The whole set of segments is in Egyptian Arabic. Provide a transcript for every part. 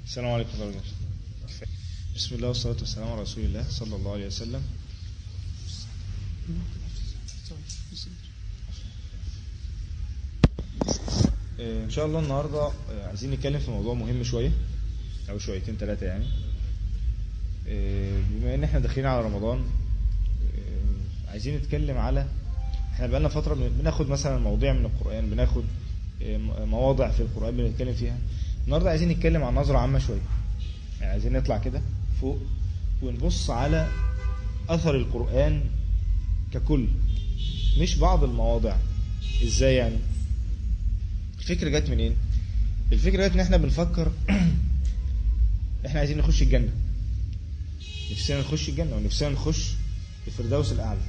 السلام عليكم ورحمة الله وبركاته بسم الله والصلاة والسلام على رسول الله صلى الله عليه وسلم آه، إن شاء الله النهاردة آه، عايزين نتكلم في موضوع مهم شوية أو شويتين ثلاثة يعني آه، بما إن إحنا داخلين على رمضان آه، عايزين نتكلم على إحنا بقالنا فترة بن- بناخد مثلا مواضيع من القرآن بناخد آه، م- مواضع في القرآن بنتكلم فيها النهاردة عايزين نتكلم عن نظرة عامة شوية يعني عايزين نطلع كده فوق ونبص على أثر القرآن ككل مش بعض المواضع ازاي يعني الفكرة جت منين الفكرة جت ان احنا بنفكر احنا عايزين نخش الجنة نفسنا نخش الجنة ونفسنا نخش الفردوس الأعلى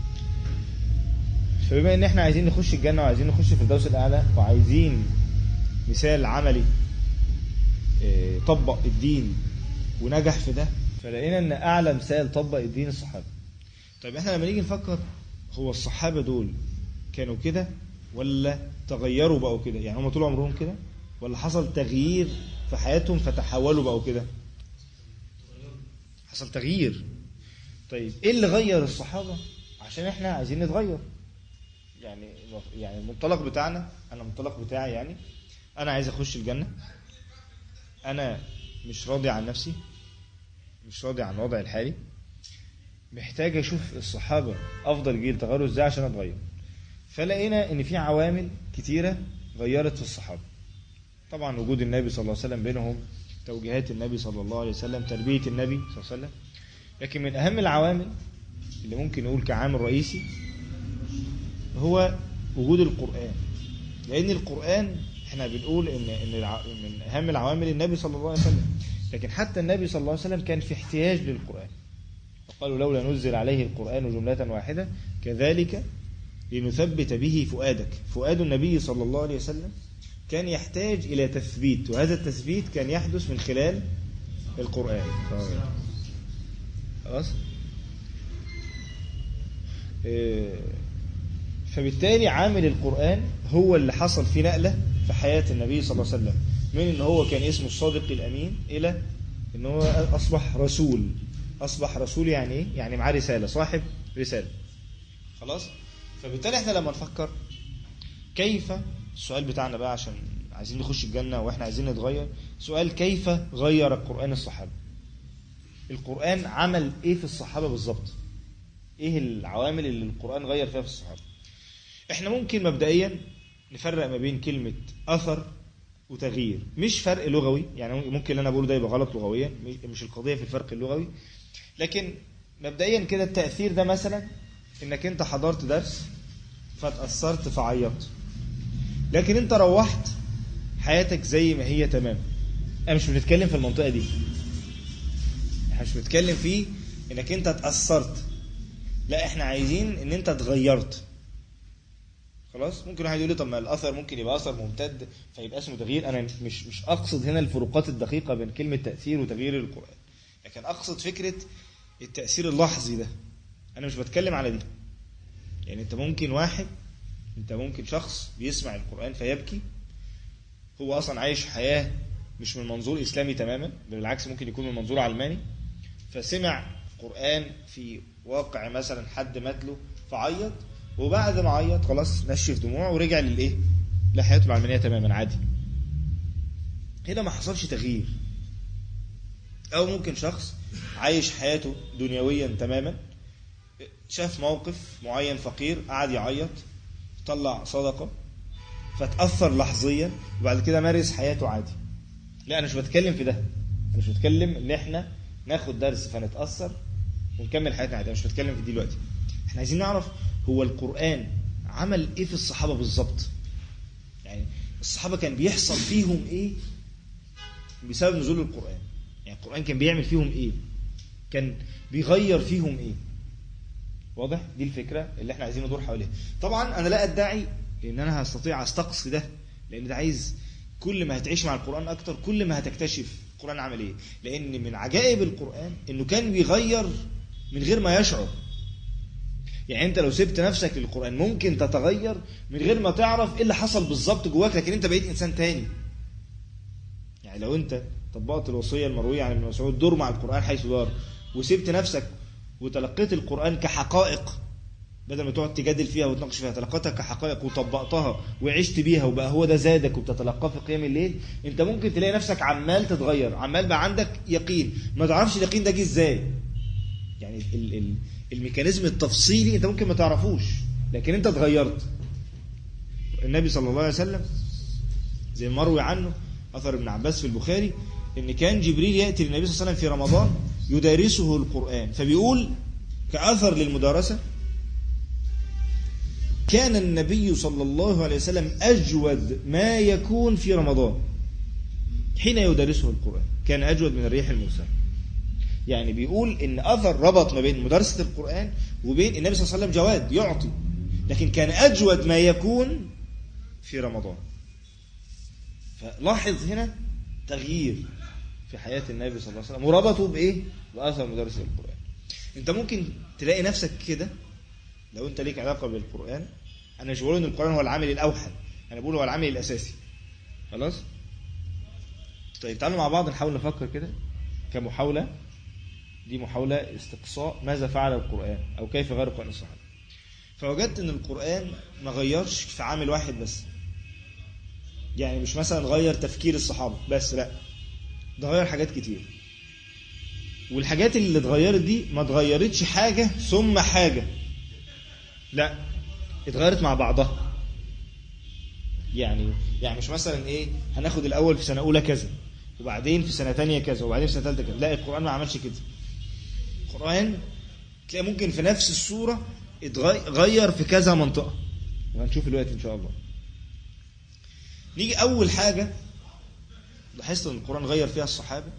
فبما ان احنا عايزين نخش الجنة وعايزين نخش الفردوس الأعلى وعايزين مثال عملي اه، طبق الدين ونجح في ده فلقينا ان اعلى مثال طبق الدين الصحابه طيب احنا لما نيجي نفكر هو الصحابه دول كانوا كده ولا تغيروا بقوا كده يعني هم طول عمرهم كده ولا حصل تغيير في حياتهم فتحولوا بقوا كده حصل تغيير طيب ايه اللي غير الصحابه عشان احنا عايزين نتغير يعني يعني المنطلق بتاعنا انا المنطلق بتاعي يعني انا عايز اخش الجنه انا مش راضي عن نفسي مش راضي عن وضعي الحالي محتاج اشوف الصحابه افضل جيل تغيروا ازاي عشان اتغير فلقينا ان في عوامل كتيره غيرت في الصحابه طبعا وجود النبي صلى الله عليه وسلم بينهم توجيهات النبي صلى الله عليه وسلم تربيه النبي صلى الله عليه وسلم لكن من اهم العوامل اللي ممكن نقول كعامل رئيسي هو وجود القران لان القران احنا بنقول ان ان الع- من اهم العوامل النبي صلى الله عليه وسلم لكن حتى النبي صلى الله عليه وسلم كان في احتياج للقران وقالوا لولا نزل عليه القران جمله واحده كذلك لنثبت به فؤادك فؤاد النبي صلى الله عليه وسلم كان يحتاج الى تثبيت وهذا التثبيت كان يحدث من خلال القران خلاص إيه، فبالتالي عامل القرآن هو اللي حصل فيه نقلة في حياة النبي صلى الله عليه وسلم من ان هو كان اسمه الصادق الأمين إلى ان هو أصبح رسول أصبح رسول يعني إيه؟ يعني معاه رسالة صاحب رسالة خلاص فبالتالي احنا لما نفكر كيف السؤال بتاعنا بقى عشان عايزين نخش الجنة واحنا عايزين نتغير سؤال كيف غير القرآن الصحابة القرآن عمل ايه في الصحابة بالظبط ايه العوامل اللي القرآن غير فيها في الصحابة احنا ممكن مبدئيا نفرق ما بين كلمة أثر وتغيير مش فرق لغوي يعني ممكن اللي أنا بقوله ده يبقى غلط لغويا مش القضية في الفرق اللغوي لكن مبدئيا كده التأثير ده مثلا إنك أنت حضرت درس فتأثرت فعيطت لكن أنت روحت حياتك زي ما هي تمام أنا مش بنتكلم في المنطقة دي احنا مش بنتكلم فيه إنك أنت اتأثرت لا احنا عايزين ان انت اتغيرت خلاص ممكن واحد يقول لي طب ما الاثر ممكن يبقى اثر ممتد فيبقى اسمه تغيير انا مش مش اقصد هنا الفروقات الدقيقه بين كلمه تاثير وتغيير القران لكن اقصد فكره التاثير اللحظي ده انا مش بتكلم على دي يعني انت ممكن واحد انت ممكن شخص بيسمع القران فيبكي هو اصلا عايش حياه مش من منظور اسلامي تماما بالعكس ممكن يكون من منظور علماني فسمع قرآن في واقع مثلا حد مات له فعيط وبعد ما عيط خلاص نشف دموعه ورجع للايه؟ لحياته العلمانيه تماما عادي. هنا ما حصلش تغيير. او ممكن شخص عايش حياته دنيويا تماما شاف موقف معين فقير قعد يعيط طلع صدقه فتأثر لحظيا وبعد كده مارس حياته عادي. لا انا مش بتكلم في ده. انا مش بتكلم ان احنا ناخد درس فنتأثر ونكمل حياتنا عادي أنا مش بتكلم في دي دلوقتي احنا عايزين نعرف هو القرآن عمل ايه في الصحابة بالظبط يعني الصحابة كان بيحصل فيهم ايه بسبب نزول القرآن يعني القرآن كان بيعمل فيهم ايه كان بيغير فيهم ايه واضح دي الفكرة اللي احنا عايزين ندور حواليها طبعا انا لا ادعي ان انا هستطيع استقصي ده لان ده عايز كل ما هتعيش مع القرآن اكتر كل ما هتكتشف القرآن عمل ايه لان من عجائب القرآن انه كان بيغير من غير ما يشعر يعني انت لو سبت نفسك للقرآن ممكن تتغير من غير ما تعرف ايه اللي حصل بالظبط جواك لكن انت بقيت انسان تاني يعني لو انت طبقت الوصيه المرويه عن ابن مسعود دور مع القران حيث دار وسبت نفسك وتلقيت القران كحقائق بدل ما تقعد تجادل فيها وتناقش فيها تلقيتها كحقائق وطبقتها وعشت بيها وبقى هو ده زادك وبتتلقاه في قيام الليل انت ممكن تلاقي نفسك عمال تتغير عمال بقى عندك يقين ما تعرفش اليقين ده جه ازاي يعني ال ال الميكانيزم التفصيلي انت ممكن ما تعرفوش لكن انت اتغيرت النبي صلى الله عليه وسلم زي مروي عنه اثر ابن عباس في البخاري ان كان جبريل ياتي للنبي صلى الله عليه وسلم في رمضان يدارسه القران فبيقول كاثر للمدارسه كان النبي صلى الله عليه وسلم اجود ما يكون في رمضان حين يدارسه القران كان اجود من الريح المرسله يعني بيقول ان اثر ربط ما بين مدارسه القران وبين النبي صلى الله عليه وسلم جواد يعطي لكن كان اجود ما يكون في رمضان فلاحظ هنا تغيير في حياه النبي صلى الله عليه وسلم وربطه بايه باثر مدارسه القران انت ممكن تلاقي نفسك كده لو انت ليك علاقه بالقران انا مش بقول ان القران هو العامل الاوحد انا بقول هو العامل الاساسي خلاص طيب تعالوا مع بعض نحاول نفكر كده كمحاوله دي محاولة استقصاء ماذا فعل القرآن أو كيف غير القرآن الصحابة فوجدت أن القرآن ما غيرش في عامل واحد بس يعني مش مثلا غير تفكير الصحابة بس لا ده غير حاجات كتير والحاجات اللي اتغيرت دي ما اتغيرتش حاجة ثم حاجة لا اتغيرت مع بعضها يعني يعني مش مثلا ايه هناخد الاول في سنه اولى كذا وبعدين في سنه ثانيه كذا وبعدين في سنه ثالثه كذا لا القران ما عملش كده القرآن تلاقي ممكن في نفس الصورة اتغير في كذا منطقة وهنشوف الوقت إن شاء الله نيجي أول حاجة لاحظت أن القرآن غير فيها الصحابة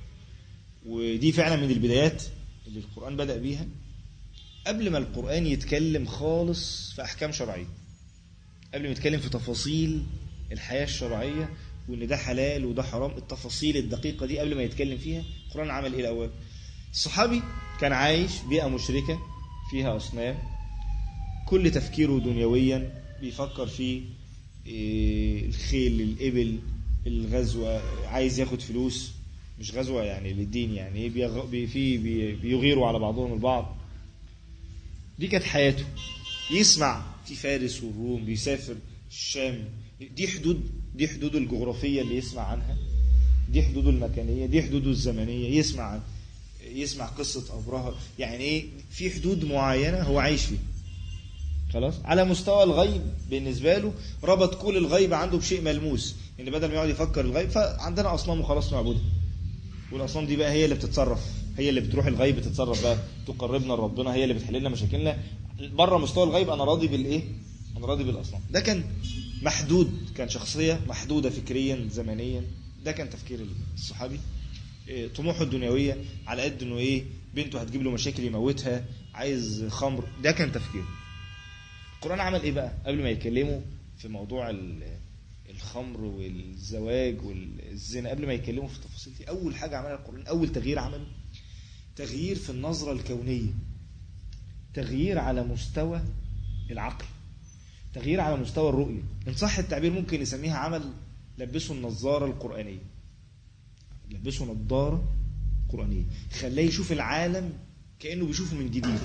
ودي فعلا من البدايات اللي القرآن بدأ بيها قبل ما القرآن يتكلم خالص في أحكام شرعية قبل ما يتكلم في تفاصيل الحياة الشرعية وإن ده حلال وده حرام التفاصيل الدقيقة دي قبل ما يتكلم فيها القرآن عمل إيه الأول الصحابي كان عايش بيئة مشركة فيها أصنام كل تفكيره دنيويا بيفكر في الخيل الإبل الغزوة عايز ياخد فلوس مش غزوة يعني للدين يعني بيغ... في بيغيروا على بعضهم البعض دي كانت حياته يسمع في فارس والروم بيسافر الشام دي حدود دي حدوده الجغرافية اللي يسمع عنها دي حدوده المكانية دي حدوده الزمنية يسمع عنها يسمع قصة أبرهة يعني إيه في حدود معينة هو عايش فيها خلاص على مستوى الغيب بالنسبة له ربط كل الغيب عنده بشيء ملموس إن بدل ما يقعد يفكر الغيب فعندنا أصنام وخلاص نعبدها والأصنام دي بقى هي اللي بتتصرف هي اللي بتروح الغيب تتصرف بقى تقربنا لربنا هي اللي بتحل لنا مشاكلنا بره مستوى الغيب أنا راضي بالإيه أنا راضي بالأصنام ده كان محدود كان شخصية محدودة فكريا زمنيا ده كان تفكير الصحابي طموحه الدنيويه على قد انه ايه بنته هتجيب له مشاكل يموتها عايز خمر ده كان تفكيره القران عمل ايه بقى قبل ما يكلموا في موضوع الخمر والزواج والزنا قبل ما يكلموا في التفاصيل دي اول حاجه عملها القران اول تغيير عمله تغيير في النظره الكونيه تغيير على مستوى العقل تغيير على مستوى الرؤيه ان صح التعبير ممكن نسميها عمل لبسه النظاره القرانيه لبسه نظارة قرآنية خلاه يشوف العالم كأنه بيشوفه من جديد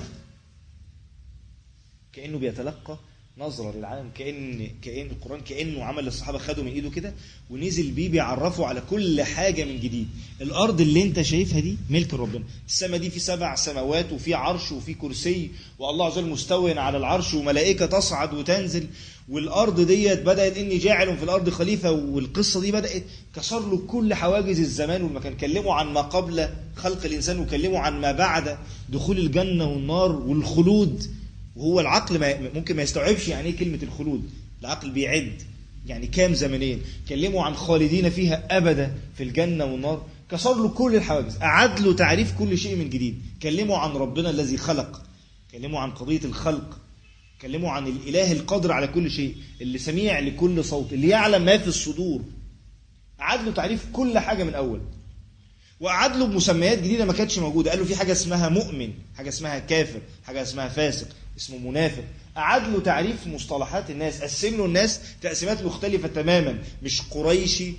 كأنه بيتلقى نظرة للعالم كأن كأن القرآن كأنه عمل للصحابة خده من إيده كده ونزل بيه بيعرفه على كل حاجة من جديد الأرض اللي أنت شايفها دي ملك ربنا السماء دي في سبع سماوات وفي عرش وفي كرسي والله عز وجل مستوي على العرش وملائكة تصعد وتنزل والأرض ديت بدأت إني جاعل في الأرض خليفة والقصة دي بدأت كسر له كل حواجز الزمان والمكان كلموا عن ما قبل خلق الإنسان وكلموا عن ما بعد دخول الجنة والنار والخلود وهو العقل ما ممكن ما يستوعبش يعني ايه كلمة الخلود العقل بيعد يعني كام زمنين كلموا عن خالدين فيها أبدا في الجنة والنار كسر له كل الحواجز أعاد له تعريف كل شيء من جديد كلموا عن ربنا الذي خلق كلموا عن قضية الخلق كلموا عن الإله القادر على كل شيء اللي سميع لكل صوت اللي يعلم ما في الصدور أعاد له تعريف كل حاجة من أول وأعاد له بمسميات جديدة ما كانتش موجودة قال له في حاجة اسمها مؤمن حاجة اسمها كافر حاجة اسمها فاسق اسمه منافق أعاد له تعريف مصطلحات الناس قسم له الناس تقسيمات مختلفة تماما مش قريشي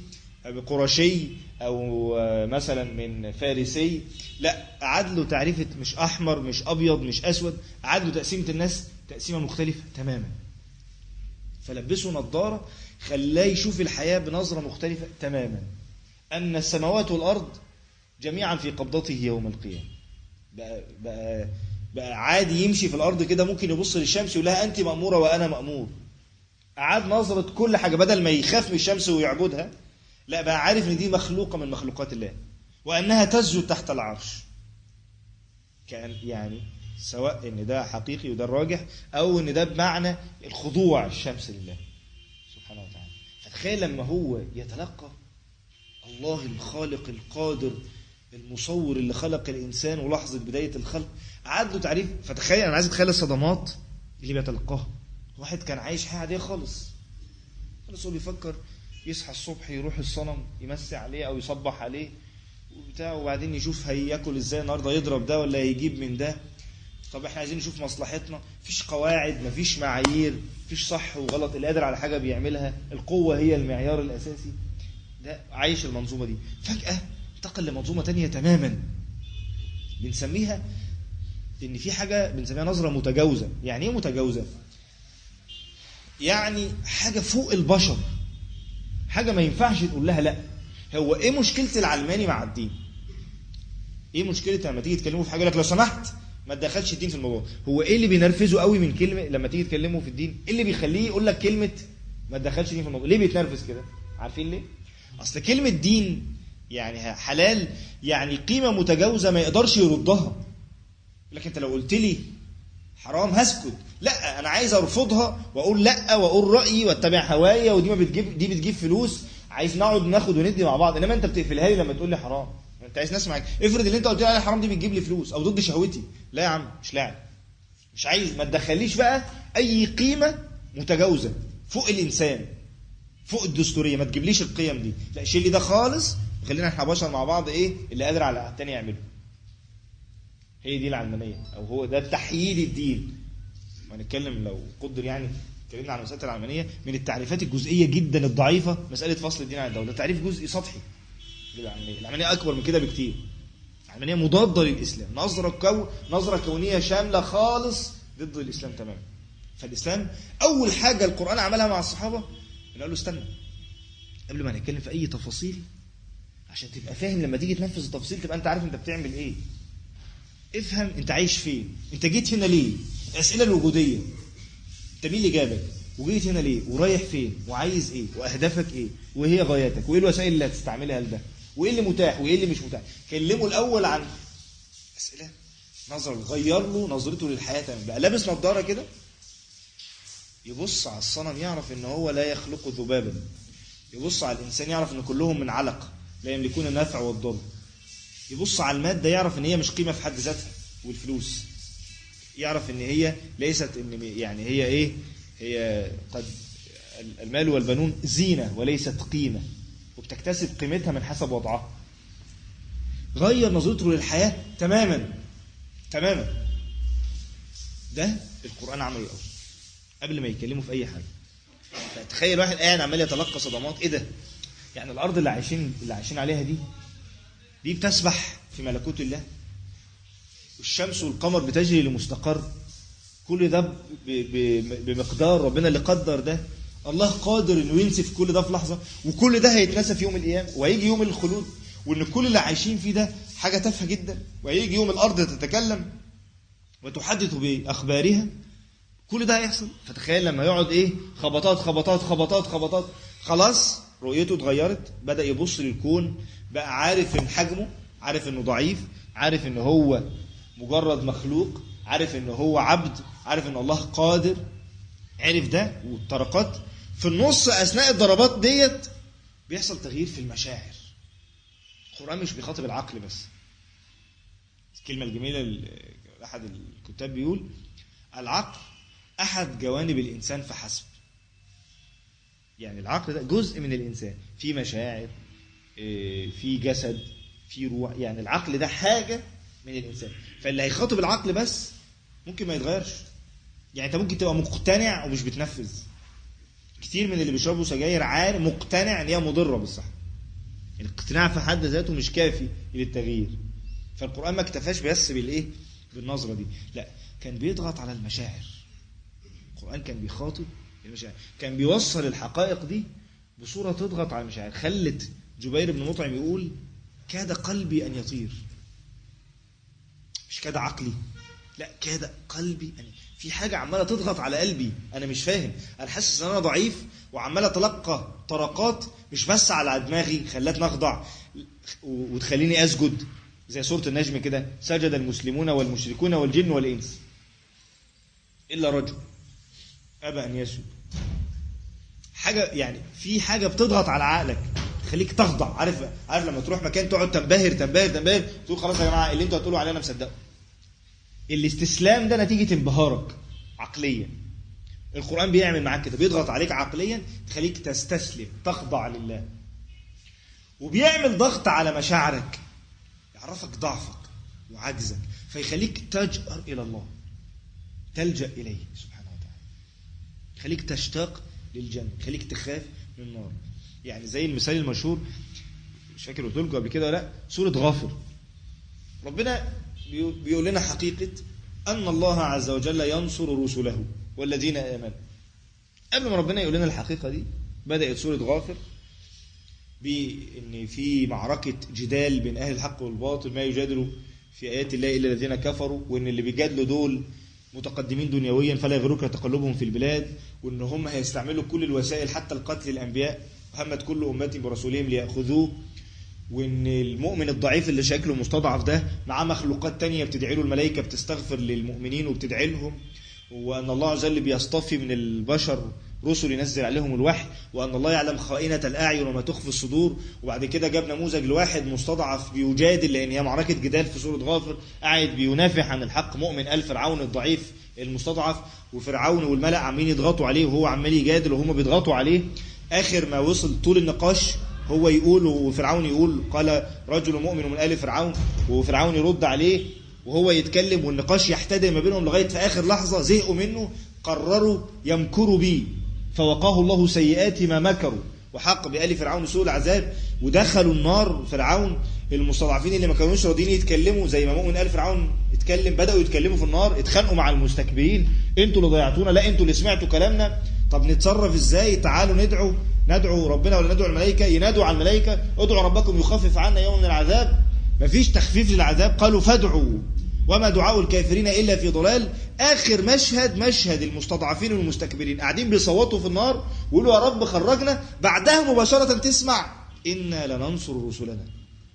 قرشي او مثلا من فارسي لا قعد له تعريفه مش احمر مش ابيض مش اسود قعد له تقسيمه الناس تقسيمه مختلفه تماما فلبسه نظاره خلاه يشوف الحياه بنظره مختلفه تماما ان السماوات والارض جميعا في قبضته يوم القيامه بقى بقى بقى عادي يمشي في الارض كده ممكن يبص للشمس يقول لها انت ماموره وانا مامور اعاد نظره كل حاجه بدل ما يخاف من الشمس ويعبدها لا بقى عارف ان دي مخلوقه من مخلوقات الله وانها تسجد تحت العرش كان يعني سواء ان ده حقيقي وده الراجح او ان ده بمعنى الخضوع الشمس لله سبحانه وتعالى فتخيل لما هو يتلقى الله الخالق القادر المصور اللي خلق الانسان ولحظه بدايه الخلق عاد له تعريف فتخيل انا عايز اتخيل الصدمات اللي بيتلقاها واحد كان عايش حياه عاديه خالص خالص هو بيفكر يصحى الصبح يروح الصنم يمسي عليه او يصبح عليه وبتاع وبعدين يشوف هياكل ازاي النهارده يضرب ده ولا يجيب من ده طب احنا عايزين نشوف مصلحتنا مفيش قواعد مفيش معايير مفيش صح وغلط اللي قادر على حاجه بيعملها القوه هي المعيار الاساسي ده عايش المنظومه دي فجاه انتقل لمنظومه تانية تماما بنسميها ان في حاجه بنسميها نظره متجاوزه يعني ايه متجاوزه يعني حاجه فوق البشر حاجه ما ينفعش تقول لها لا هو ايه مشكله العلماني مع الدين ايه مشكله لما تيجي تكلمه في حاجه لك لو سمحت ما تدخلش الدين في الموضوع هو ايه اللي بينرفزه قوي من كلمه لما تيجي تكلمه في الدين ايه اللي بيخليه يقول لك كلمه ما تدخلش الدين في الموضوع ليه بيتنرفز كده عارفين ليه اصل كلمه دين يعني حلال يعني قيمه متجاوزه ما يقدرش يردها لكن انت لو قلت لي حرام هسكت لا انا عايز ارفضها واقول لا واقول رايي واتبع هوايا ودي ما بتجيب دي بتجيب فلوس عايز نقعد ناخد وندي مع بعض انما انت بتقفلها لي لما تقول لي حرام انت عايز ناس معاك افرض اللي انت قلت لي عليه حرام دي بتجيب لي فلوس او ضد شهوتي لا يا عم مش لاعب مش عايز ما تدخليش بقى اي قيمه متجاوزه فوق الانسان فوق الدستوريه ما تجيبليش القيم دي لا شيل لي ده خالص خلينا احنا بشر مع بعض ايه اللي قادر على التاني يعمله هي دي العلمانيه او هو ده تحييد الدين وهنتكلم لو قدر يعني اتكلمنا عن مساله العلمانيه من التعريفات الجزئيه جدا الضعيفه مساله فصل الدين عن الدوله تعريف جزئي سطحي للعلمانيه العلمانيه اكبر من كده بكتير العلمانيه مضاده للاسلام نظره كو نظره كونيه شامله خالص ضد الاسلام تماما فالاسلام اول حاجه القران عملها مع الصحابه انه قال له استنى قبل ما نتكلم في اي تفاصيل عشان تبقى فاهم لما تيجي تنفذ التفاصيل تبقى انت عارف انت بتعمل ايه افهم انت عايش فين انت جيت هنا ليه الاسئله الوجوديه انت مين اللي جابك وجيت هنا ليه ورايح فين وعايز ايه واهدافك ايه وايه غاياتك وايه الوسائل اللي هتستعملها لده وايه اللي متاح وايه اللي مش متاح كلمه الاول عن اسئله نظر غير له نظرته للحياه تماما بقى لابس نظاره كده يبص على الصنم يعرف ان هو لا يخلق ذبابا يبص على الانسان يعرف ان كلهم من علق لا يملكون النفع والضر يبص على الماده يعرف ان هي مش قيمه في حد ذاتها والفلوس يعرف ان هي ليست ان يعني هي ايه هي قد المال والبنون زينه وليست قيمه وبتكتسب قيمتها من حسب وضعها غير نظرته للحياه تماما تماما ده القران عمله الاول قبل ما يكلموا في اي حاجه فتخيل واحد قاعد عمال يتلقى صدمات ايه ده يعني الارض اللي عايشين اللي عايشين عليها دي دي بتسبح في ملكوت الله والشمس والقمر بتجري لمستقر كل ده ب- ب- بمقدار ربنا اللي قدر ده الله قادر انه ينسف كل ده في لحظه وكل ده هيتنسى في يوم القيامه وهيجي يوم الخلود وان كل اللي عايشين فيه ده حاجه تافهه جدا وهيجي يوم الارض تتكلم وتحدث باخبارها كل ده هيحصل فتخيل لما يقعد ايه خبطات خبطات خبطات خبطات خلاص رؤيته اتغيرت بدا يبص للكون بقى عارف ان حجمه عارف انه ضعيف عارف ان هو مجرد مخلوق عارف ان هو عبد عارف ان الله قادر عرف ده والطرقات في النص اثناء الضربات ديت بيحصل تغيير في المشاعر القران مش بيخاطب العقل بس الكلمه الجميله اللي احد الكتاب بيقول العقل احد جوانب الانسان فحسب يعني العقل ده جزء من الانسان في مشاعر إيه، في جسد في روح يعني العقل ده حاجه من الانسان فاللي هيخاطب العقل بس ممكن ما يتغيرش يعني انت ممكن تبقى مقتنع ومش بتنفذ كتير من اللي بيشربوا سجاير عارف مقتنع ان هي مضره بالصحه الاقتناع في حد ذاته مش كافي للتغيير فالقرآن ما اكتفاش بس بالايه بالنظرة دي لا كان بيضغط على المشاعر القرآن كان بيخاطب المشاعر كان بيوصل الحقائق دي بصورة تضغط على المشاعر خلت جبير بن مطعم يقول كاد قلبي أن يطير مش كاد عقلي لا كاد قلبي أن في حاجة عمالة تضغط على قلبي أنا مش فاهم أنا حاسس إن أنا ضعيف وعمال أتلقى طرقات مش بس على دماغي خلتني أخضع وتخليني أسجد زي سورة النجم كده سجد المسلمون والمشركون والجن والإنس إلا رجل أبى أن يسجد حاجة يعني في حاجة بتضغط على عقلك تخليك تخضع عارف عارف لما تروح مكان تقعد تنبهر تنبهر تنبهر تقول خلاص يا جماعة اللي انتوا هتقولوا عليه أنا مصدقه الاستسلام ده نتيجة انبهارك عقليا القرآن بيعمل معاك كده بيضغط عليك عقليا تخليك تستسلم تخضع لله وبيعمل ضغط على مشاعرك يعرفك ضعفك وعجزك فيخليك تجأر إلى الله تلجأ إليه سبحانه وتعالى يخليك تشتاق للجنة يخليك تخاف من النار يعني زي المثال المشهور مش فاكر قلت لكم قبل كده ولا لا سورة غافر ربنا بيقول لنا حقيقة أن الله عز وجل ينصر رسله والذين آمنوا قبل ما ربنا يقول لنا الحقيقة دي بدأت سورة غافر بأن في معركة جدال بين أهل الحق والباطل ما يجادلوا في آيات الله إلا الذين كفروا وأن اللي بيجادلوا دول متقدمين دنيويا فلا يغرك تقلبهم في البلاد وأن هم هيستعملوا كل الوسائل حتى القتل الأنبياء همت كل أمتي برسولهم ليأخذوه وان المؤمن الضعيف اللي شكله مستضعف ده معاه مخلوقات تانية بتدعي له الملائكة بتستغفر للمؤمنين وبتدعي لهم وأن الله عز وجل بيصطفي من البشر رسل ينزل عليهم الوحي وأن الله يعلم خائنة الأعين وما تخفي الصدور وبعد كده جاب نموذج لواحد مستضعف بيجادل لأن هي معركة جدال في سورة غافر قاعد بينافح عن الحق مؤمن قال فرعون الضعيف المستضعف وفرعون والملأ عمالين يضغطوا عليه وهو عمال يجادل وهم بيضغطوا عليه آخر ما وصل طول النقاش هو يقول وفرعون يقول قال رجل مؤمن من آل فرعون وفرعون يرد عليه وهو يتكلم والنقاش يحتدم ما بينهم لغاية في آخر لحظة زهقوا منه قرروا يمكروا بيه فوقاه الله سيئات ما مكروا وحق بآل فرعون سوء العذاب ودخلوا النار فرعون المستضعفين اللي ما كانوش راضيين يتكلموا زي ما مؤمن آل فرعون اتكلم بدأوا يتكلموا في النار اتخانقوا مع المستكبرين انتوا اللي ضيعتونا لا انتوا اللي سمعتوا كلامنا طب نتصرف ازاي تعالوا ندعو ندعو ربنا ولا ندعو الملائكة ينادوا على الملائكة ادعوا ربكم يخفف عنا يوم من العذاب مفيش تخفيف للعذاب قالوا فادعوا وما دعاء الكافرين إلا في ضلال آخر مشهد مشهد المستضعفين والمستكبرين قاعدين بيصوتوا في النار ويقولوا يا رب خرجنا بعدها مباشرة تسمع إنا لننصر رسلنا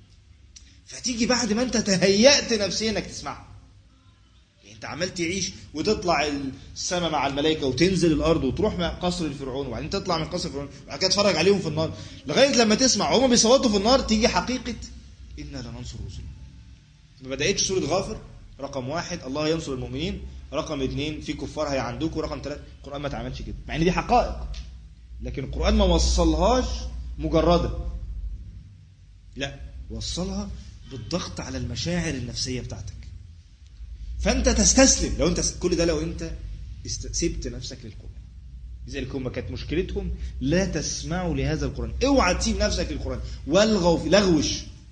فتيجي بعد ما أنت تهيأت نفسيا أنك تسمعها انت عمال تعيش وتطلع السماء مع الملائكه وتنزل الارض وتروح مع قصر الفرعون وبعدين تطلع من قصر الفرعون وبعد كده تتفرج عليهم في النار لغايه لما تسمع هم بيصوتوا في النار تيجي حقيقه انا لننصر رسلنا ما بداتش سوره غافر رقم واحد الله ينصر المؤمنين رقم اثنين في كفار هيعندوكوا رقم ثلاثة القرآن ما اتعملش كده مع ان دي حقائق لكن القرآن ما وصلهاش مجردة لا وصلها بالضغط على المشاعر النفسية بتاعتك فانت تستسلم لو انت كل ده لو انت سبت نفسك للقرآن لذلك هم كانت مشكلتهم لا تسمعوا لهذا القرآن اوعى تسيب نفسك للقرآن والغوا في لغوش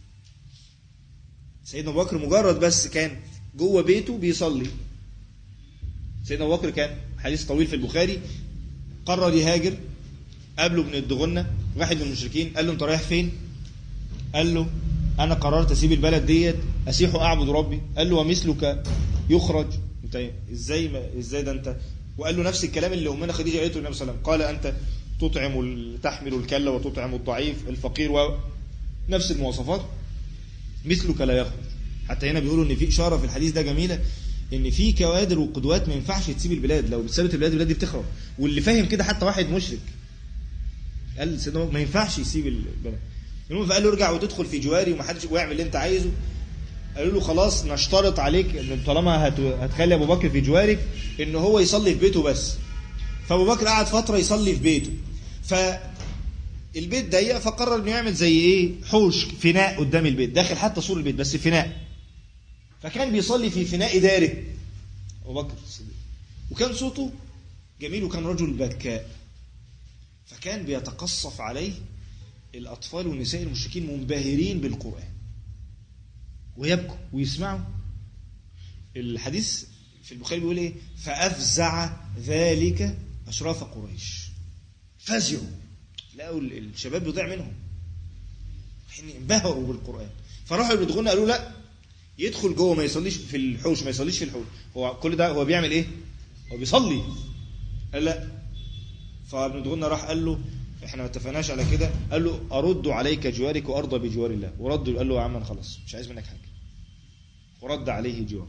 سيدنا ابو بكر مجرد بس كان جوه بيته بيصلي سيدنا ابو بكر كان حديث طويل في البخاري قرر يهاجر قابله ابن الدغنة واحد من المشركين قال له انت رايح فين قال له انا قررت اسيب البلد ديت اسيح واعبد ربي قال له ومثلك يخرج انت ازاي ما ازاي ده انت وقال له نفس الكلام اللي امنا خديجه قالته للنبي صلى الله عليه وسلم قال انت تطعم تحمل الكله وتطعم الضعيف الفقير ونفس المواصفات مثلك لا يخرج حتى هنا بيقولوا ان في اشاره في الحديث ده جميله ان في كوادر وقدوات ما ينفعش تسيب البلاد لو بتثبت البلاد البلاد دي بتخرب واللي فاهم كده حتى واحد مشرك قال سيدنا ما ينفعش يسيب البلد المهم فقال له ارجع وتدخل في جواري ومحدش ويعمل اللي انت عايزه قالوا له خلاص نشترط عليك ان طالما هتخلي ابو بكر في جوارك ان هو يصلي في بيته بس فابو بكر قعد فتره يصلي في بيته فالبيت ضيق فقرر انه يعمل زي ايه حوش فناء قدام البيت داخل حتى سور البيت بس فناء فكان بيصلي في فناء داره ابو بكر الصديق وكان صوته جميل وكان رجل بكاء فكان بيتقصف عليه الأطفال والنساء المشركين منبهرين بالقرآن ويبكوا ويسمعوا الحديث في البخاري بيقول ايه فأفزع ذلك أشراف قريش فزعوا لقوا الشباب بيضيع منهم حين انبهروا بالقرآن فراحوا يبلغون قالوا لا يدخل جوه ما يصليش في الحوش ما يصليش في الحوش هو كل ده هو بيعمل ايه هو بيصلي قال لا فابن دغنة راح قال له احنا ما اتفقناش على كده قال له ارد عليك جوارك وارضى بجوار الله ورد قال له يا عم انا خلاص مش عايز منك حاجه ورد عليه جوار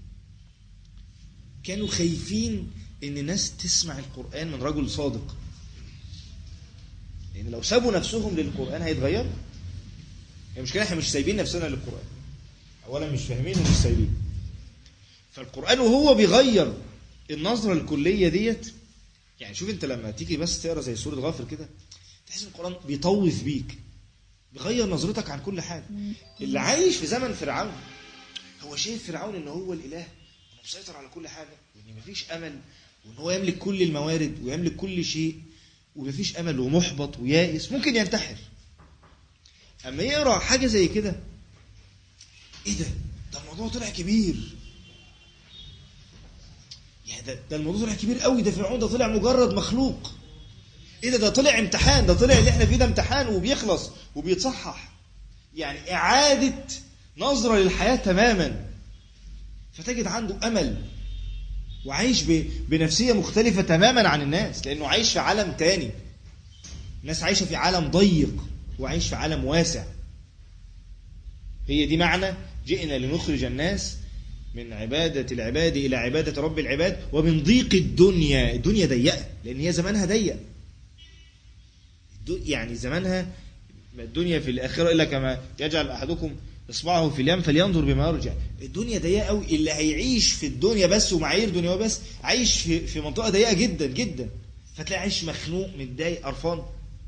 كانوا خايفين ان الناس تسمع القران من رجل صادق لان يعني لو سابوا نفسهم للقران هيتغيروا المشكله احنا مش سايبين نفسنا للقران اولا مش فاهمين ومش سايبين فالقران وهو بيغير النظره الكليه ديت يعني شوف انت لما تيجي بس تقرا زي سوره غافر كده تحس ان القران بيطوف بيك بيغير نظرتك عن كل حاجه اللي عايش في زمن فرعون هو شايف فرعون ان هو الاله انه مسيطر على كل حاجه وان مفيش امل وان هو يملك كل الموارد ويملك كل شيء ومفيش امل ومحبط ويائس ممكن ينتحر اما يقرا حاجه زي كده ايه ده ده الموضوع طلع كبير يعني ده, ده الموضوع طلع كبير قوي ده فرعون ده طلع مجرد مخلوق ايه ده ده طلع امتحان ده طلع اللي احنا فيه ده امتحان وبيخلص وبيتصحح يعني اعاده نظره للحياه تماما فتجد عنده امل وعايش بنفسيه مختلفه تماما عن الناس لانه عايش في عالم تاني الناس عايشه في عالم ضيق وعايش في عالم واسع هي دي معنى جئنا لنخرج الناس من عبادة العباد إلى عبادة رب العباد ومن ضيق الدنيا الدنيا ضيقة لأن هي زمانها ضيق يعني زمانها الدنيا في الآخرة إلا كما يجعل أحدكم إصبعه في اليم فلينظر بما يرجع الدنيا ضيقة قوي اللي هيعيش في الدنيا بس ومعايير دنيا بس عايش في, في منطقة ضيقة جدا جدا فتلاقي عايش مخنوق متضايق قرفان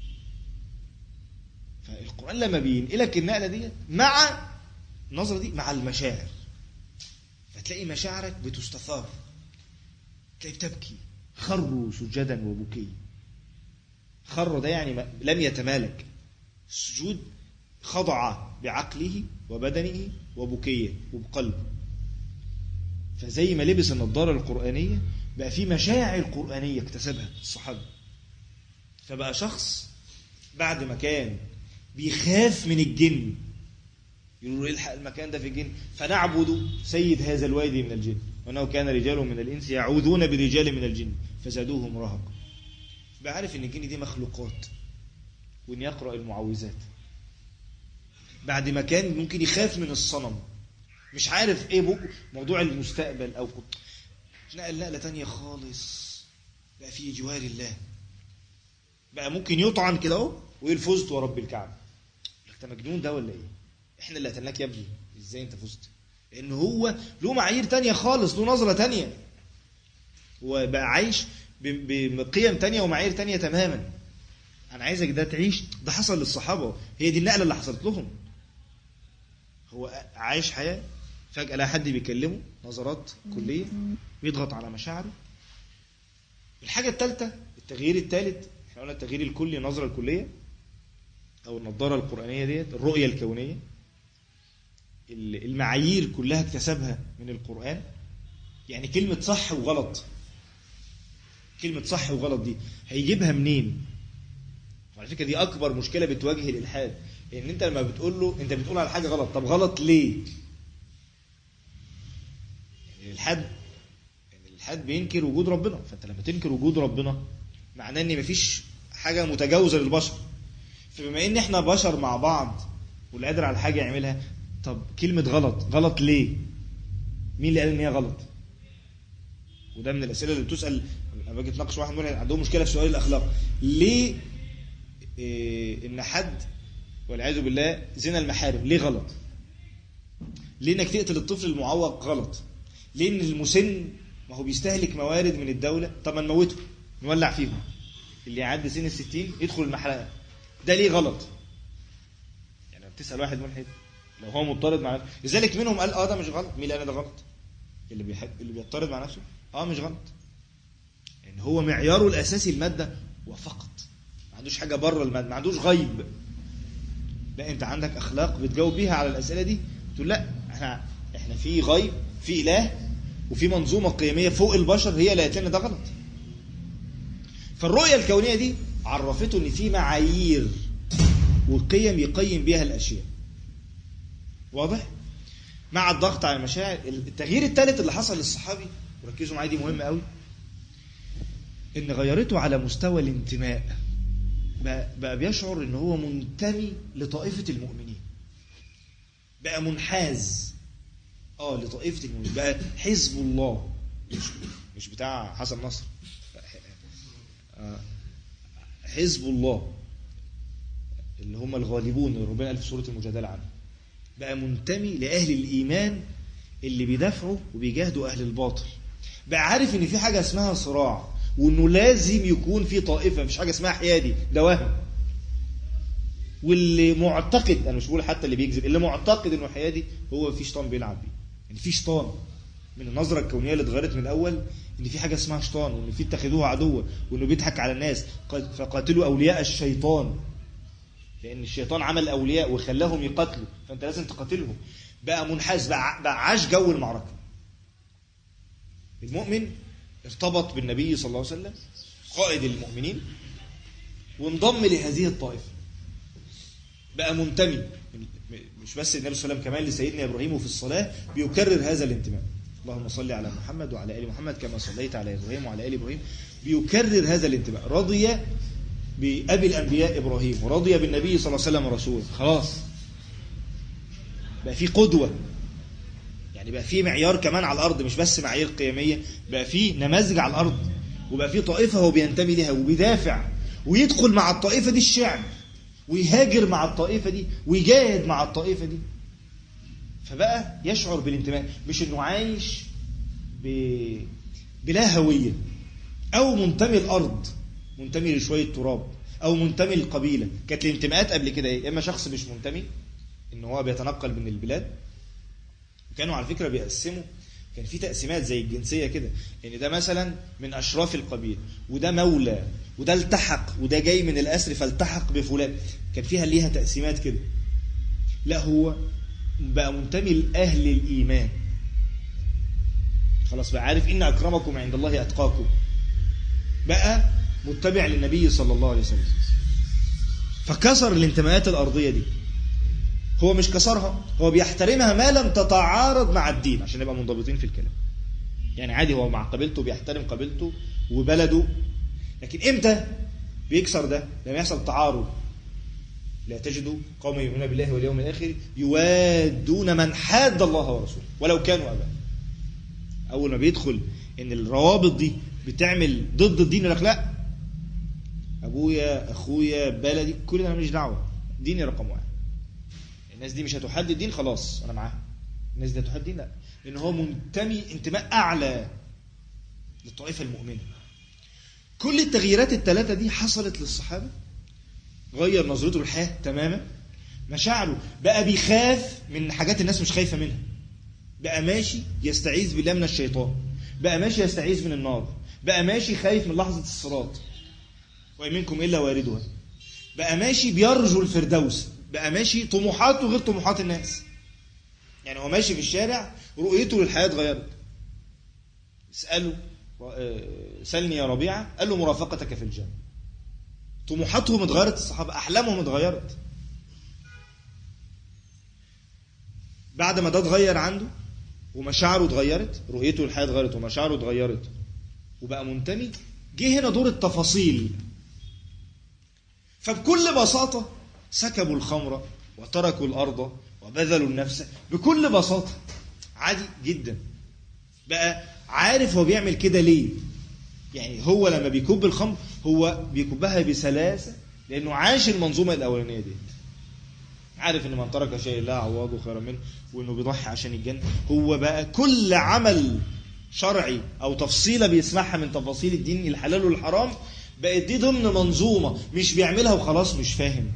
فالقرآن لما بينقلك النقلة دي مع النظرة دي مع المشاعر فتلاقي مشاعرك بتستثار تلاقي بتبكي خروا سجدا وبكي خر ده يعني لم يتمالك السجود خضع بعقله وبدنه وبكيه وبقلبه فزي ما لبس النضارة القرآنية بقى في مشاعر قرآنية اكتسبها الصحابة فبقى شخص بعد ما كان بيخاف من الجن يقولوا الحق المكان ده في الجن فنعبد سيد هذا الوادي من الجن وانه كان رجال من الانس يعوذون برجال من الجن فزادوهم رهقا بقى عارف ان الجن دي مخلوقات وان يقرا المعوذات بعد ما كان ممكن يخاف من الصنم مش عارف ايه بق موضوع المستقبل او نقل نقله تانية خالص بقى في جوار الله بقى ممكن يطعن كده اهو ويقول فزت ورب الكعبه انت مجنون ده ولا ايه احنا اللي قتلناك يا ابني ازاي انت فزت لان هو له معايير تانية خالص له نظرة تانية وبقى عايش بقيم تانية ومعايير تانية تماما انا عايزك ده تعيش ده حصل للصحابة هي دي النقلة اللي حصلت لهم هو عايش حياة فجأة لا حد بيكلمه نظرات كلية بيضغط على مشاعره الحاجة الثالثة التغيير الثالث احنا قلنا التغيير الكلي النظرة الكلية او النظارة القرآنية ديت الرؤية الكونية المعايير كلها اكتسبها من القرآن يعني كلمة صح وغلط كلمة صح وغلط دي هيجيبها منين وعلى فكرة دي أكبر مشكلة بتواجه الإلحاد إن أنت لما بتقول له أنت بتقول على حاجة غلط طب غلط ليه؟ يعني الإلحاد يعني الإلحاد بينكر وجود ربنا فأنت لما تنكر وجود ربنا معناه إن مفيش حاجة متجاوزة للبشر فبما إن إحنا بشر مع بعض واللي قادر على حاجة يعملها طب كلمة غلط غلط ليه مين اللي قال ان هي غلط وده من الاسئله اللي بتسال لما باجي اتناقش واحد منهم عندهم مشكله في سؤال الاخلاق ليه إيه ان حد والعياذ بالله زنا المحارم ليه غلط ليه انك تقتل الطفل المعوق غلط ليه ان المسن ما هو بيستهلك موارد من الدوله طب ما نموته نولع فيهم اللي يعدي سن الستين يدخل المحرقه ده ليه غلط يعني بتسال واحد ملحد لو هو مضطرد مع نفسه لذلك منهم قال اه ده مش غلط مين اللي قال ده غلط اللي بيحب اللي بيضطرد مع نفسه اه مش غلط ان يعني هو معياره الاساسي الماده وفقط ما عندوش حاجه بره الماده ما عندوش غيب لا انت عندك اخلاق بتجاوب بيها على الاسئله دي تقول لا احنا احنا في غيب في اله وفي منظومه قيميه فوق البشر هي اللي قالت لنا ده غلط فالرؤيه الكونيه دي عرفته ان في معايير وقيم يقيم بيها الاشياء واضح مع الضغط على المشاعر التغيير الثالث اللي حصل للصحابي وركزوا معايا دي مهمه قوي ان غيرته على مستوى الانتماء بقى, بقى بيشعر ان هو منتمي لطائفه المؤمنين بقى منحاز اه لطائفه المؤمنين بقى حزب الله مش مش بتاع حسن نصر آه، حزب الله اللي هم الغالبون اللي ربنا قال في سوره المجادله عنه بقى منتمي لاهل الايمان اللي بيدافعوا وبيجاهدوا اهل الباطل بقى عارف ان في حاجه اسمها صراع وانه لازم يكون في طائفه مفيش حاجه اسمها حيادي ده وهم واللي معتقد انا مش بقول حتى اللي بيكذب اللي معتقد انه حيادي هو في شيطان بيلعب بيه يعني في شيطان من النظره الكونيه اللي اتغيرت من الاول ان في حاجه اسمها شيطان وان في اتخذوه عدوا وانه بيضحك على الناس قال فقاتلوا اولياء الشيطان لان الشيطان عمل اولياء وخلاهم يقاتلوا فانت لازم تقاتلهم بقى منحاز بقى, بقى عاش جو المعركه المؤمن ارتبط بالنبي صلى الله عليه وسلم قائد المؤمنين وانضم لهذه الطائفه بقى منتمي مش بس النبي صلى الله عليه وسلم كمان لسيدنا ابراهيم وفي الصلاه بيكرر هذا الانتماء اللهم صل على محمد وعلى ال محمد كما صليت على ابراهيم وعلى ال ابراهيم بيكرر هذا الانتماء رضي بأبي الأنبياء إبراهيم ورضي بالنبي صلى الله عليه وسلم رسولا خلاص بقى في قدوة يعني بقى في معيار كمان على الأرض مش بس معايير قيمية بقى في نماذج على الأرض وبقى في طائفة هو بينتمي لها وبيدافع ويدخل مع الطائفة دي الشعب ويهاجر مع الطائفة دي ويجاهد مع الطائفة دي فبقى يشعر بالانتماء مش انه عايش ب... بلا هوية او منتمي الارض منتمي لشوية تراب او منتمي للقبيلة كانت الانتماءات قبل كده ايه اما شخص مش منتمي ان هو بيتنقل من البلاد كانوا على فكرة بيقسموا كان في تقسيمات زي الجنسية كده يعني ده مثلا من أشراف القبيلة وده مولى وده التحق وده جاي من الأسر فالتحق بفلان كان فيها ليها تقسيمات كده لا هو بقى منتمي لأهل الإيمان خلاص بقى عارف إن أكرمكم عند الله أتقاكم بقى متبع للنبي صلى الله عليه وسلم فكسر الانتماءات الأرضية دي هو مش كسرها هو بيحترمها ما لم تتعارض مع الدين عشان نبقى منضبطين في الكلام يعني عادي هو مع قبيلته بيحترم قبيلته وبلده لكن امتى بيكسر ده لما يحصل تعارض لا تجد قوم يؤمنون بالله واليوم الاخر يوادون من حاد الله ورسوله ولو كانوا اباء اول ما بيدخل ان الروابط دي بتعمل ضد الدين يقول لك لا ابويا اخويا بلدي كل ده ماليش دعوه ديني رقم واحد الناس دي مش هتحدد الدين خلاص انا معاها الناس دي هتحدد الدين لا لان هو منتمي انتماء اعلى للطائفه المؤمنه كل التغييرات الثلاثه دي حصلت للصحابه غير نظرته للحياه تماما مشاعره بقى بيخاف من حاجات الناس مش خايفه منها بقى ماشي يستعيذ بالله من الشيطان بقى ماشي يستعيذ من النار بقى ماشي خايف من لحظه الصراط وإن منكم إلا واردها بقى ماشي بيرجو الفردوس بقى ماشي طموحاته غير طموحات الناس يعني هو ماشي في الشارع رؤيته للحياة اتغيرت اسأله سألني يا ربيعة قال له مرافقتك في الجنة طموحاتهم اتغيرت الصحابة أحلامهم اتغيرت بعد ما ده اتغير عنده ومشاعره اتغيرت رؤيته للحياة اتغيرت ومشاعره اتغيرت وبقى منتمي جه هنا دور التفاصيل فبكل بساطة سكبوا الخمر وتركوا الأرض وبذلوا النفس بكل بساطة عادي جدا بقى عارف هو بيعمل كده ليه يعني هو لما بيكب الخمر هو بيكبها بسلاسة لأنه عاش المنظومة الأولانية دي عارف ان من ترك شيء لا عوضه خيرا منه وانه بيضحي عشان الجنة هو بقى كل عمل شرعي او تفصيلة بيسمعها من تفاصيل الدين الحلال والحرام بقت دي ضمن منظومة مش بيعملها وخلاص مش فاهم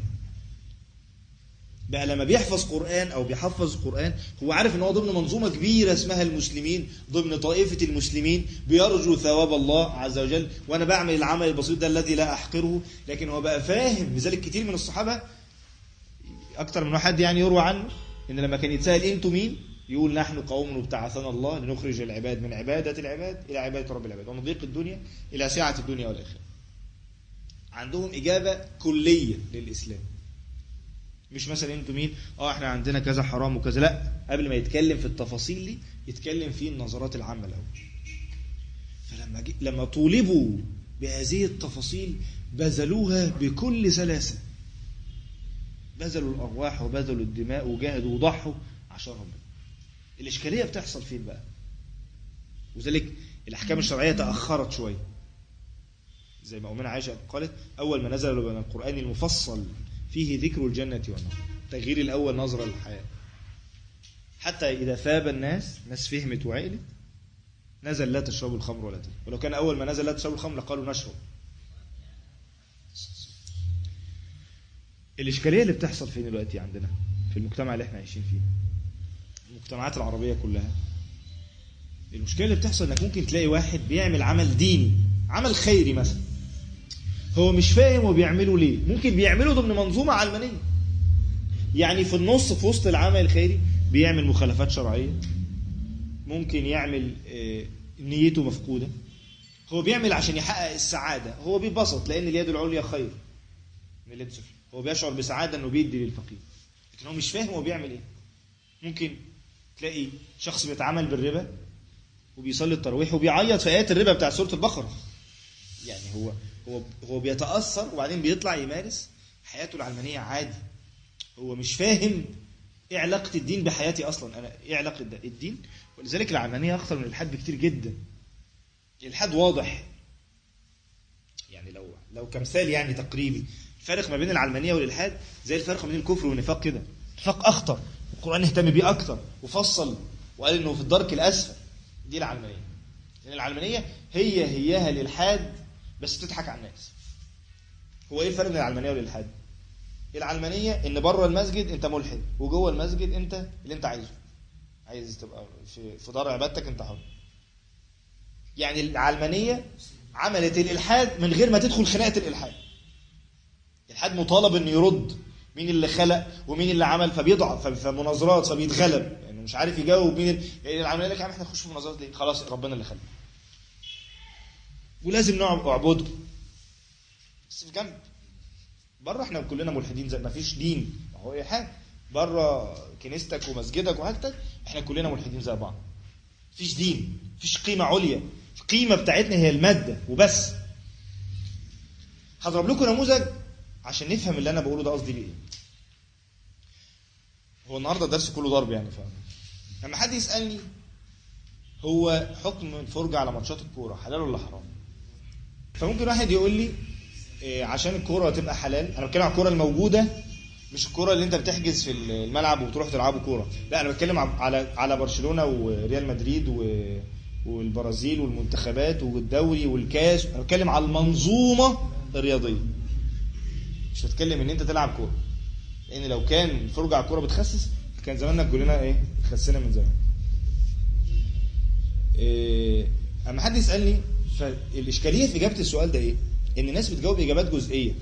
بقى لما بيحفظ قرآن أو بيحفظ قرآن هو عارف ان هو ضمن منظومة كبيرة اسمها المسلمين ضمن طائفة المسلمين بيرجو ثواب الله عز وجل وأنا بعمل العمل البسيط ده الذي لا أحقره لكن هو بقى فاهم لذلك كتير من الصحابة اكتر من واحد يعني يروى عنه ان لما كان يتسال انتوا مين يقول نحن قوم ابتعثنا الله لنخرج العباد من عباده العباد الى عباده رب العباد ومن ضيق الدنيا الى سعه الدنيا والاخره عندهم اجابه كليه للاسلام مش مثلا انتوا مين اه احنا عندنا كذا حرام وكذا لا قبل ما يتكلم في التفاصيل دي يتكلم في النظرات العامه الاول فلما جي... لما طولبوا بهذه التفاصيل بذلوها بكل سلاسه بذلوا الارواح وبذلوا الدماء وجاهدوا وضحوا عشان ربنا الاشكاليه بتحصل فين بقى وذلك الاحكام الشرعيه تاخرت شويه زي ما امنا عائشه قالت اول ما نزل من القران المفصل فيه ذكر الجنة والنار تغيير الأول نظرة للحياة حتى إذا ثاب الناس ناس فهمت وعقلت نزل لا تشربوا الخمر ولا تنسوا ولو كان أول ما نزل لا تشربوا الخمر لقالوا نشرب الإشكالية اللي بتحصل فين دلوقتي عندنا في المجتمع اللي احنا عايشين فيه المجتمعات العربية كلها المشكلة اللي بتحصل انك ممكن تلاقي واحد بيعمل عمل ديني عمل خيري مثلا هو مش فاهم هو بيعمله ليه ممكن بيعمله ضمن منظومة علمانية يعني في النص في وسط العمل الخيري بيعمل مخالفات شرعية ممكن يعمل نيته مفقودة هو بيعمل عشان يحقق السعادة هو بيبسط لأن اليد العليا خير من اليد السفلى هو بيشعر بسعادة إنه بيدي للفقير لكن هو مش فاهم هو بيعمل إيه ممكن تلاقي شخص بيتعامل بالربا وبيصلي التراويح وبيعيط في آيات الربا بتاع سورة البقرة يعني هو هو هو بيتاثر وبعدين بيطلع يمارس حياته العلمانيه عادي هو مش فاهم ايه علاقه الدين بحياتي اصلا انا ايه علاقه ده الدين ولذلك العلمانيه اخطر من الالحاد بكتير جدا الالحاد واضح يعني لو لو كمثال يعني تقريبي الفرق ما بين العلمانيه والالحاد زي الفرق ما بين الكفر والنفاق كده النفاق اخطر القران اهتم بيه اكتر وفصل وقال انه في الدرك الاسفل دي العلمانيه لان العلمانيه هي هياها الالحاد بس بتضحك على الناس هو ايه الفرق بين العلمانيه والالحاد العلمانيه ان بره المسجد انت ملحد وجوه المسجد انت اللي انت عايزه عايز تبقى في في دار عبادتك انت حر يعني العلمانيه عملت الالحاد من غير ما تدخل خناقه الالحاد الالحاد مطالب انه يرد مين اللي خلق ومين اللي عمل فبيضعف فمناظرات فبيتغلب يعني مش عارف يجاوب مين ال... يعني العلمانيه لك يا عم احنا نخش في مناظرات ليه خلاص ربنا اللي خلق ولازم نعبده بس في جنب بره احنا كلنا ملحدين زي ما فيش دين هو اي حاجه بره كنيستك ومسجدك وحاجتك احنا كلنا ملحدين زي بعض مفيش دين مفيش قيمه عليا القيمه بتاعتنا هي الماده وبس هضرب لكم نموذج عشان نفهم اللي انا بقوله ده قصدي بيه هو النهارده الدرس كله ضرب يعني فاهم لما حد يسالني هو حكم الفرجه على ماتشات الكوره حلال ولا حرام فممكن واحد يقول لي إيه عشان الكوره تبقى حلال انا بتكلم على الكوره الموجوده مش الكوره اللي انت بتحجز في الملعب وتروح تلعبوا كوره لا انا بتكلم على على برشلونه وريال مدريد و والبرازيل والمنتخبات والدوري والكاس انا بتكلم على المنظومه الرياضيه مش بتكلم ان انت تلعب كوره لان لو كان الفرجه على الكوره بتخسس كان زماننا كلنا ايه خسنا من زمان إيه اما حد يسالني فالاشكاليه في اجابه السؤال ده ايه ان الناس بتجاوب اجابات جزئيه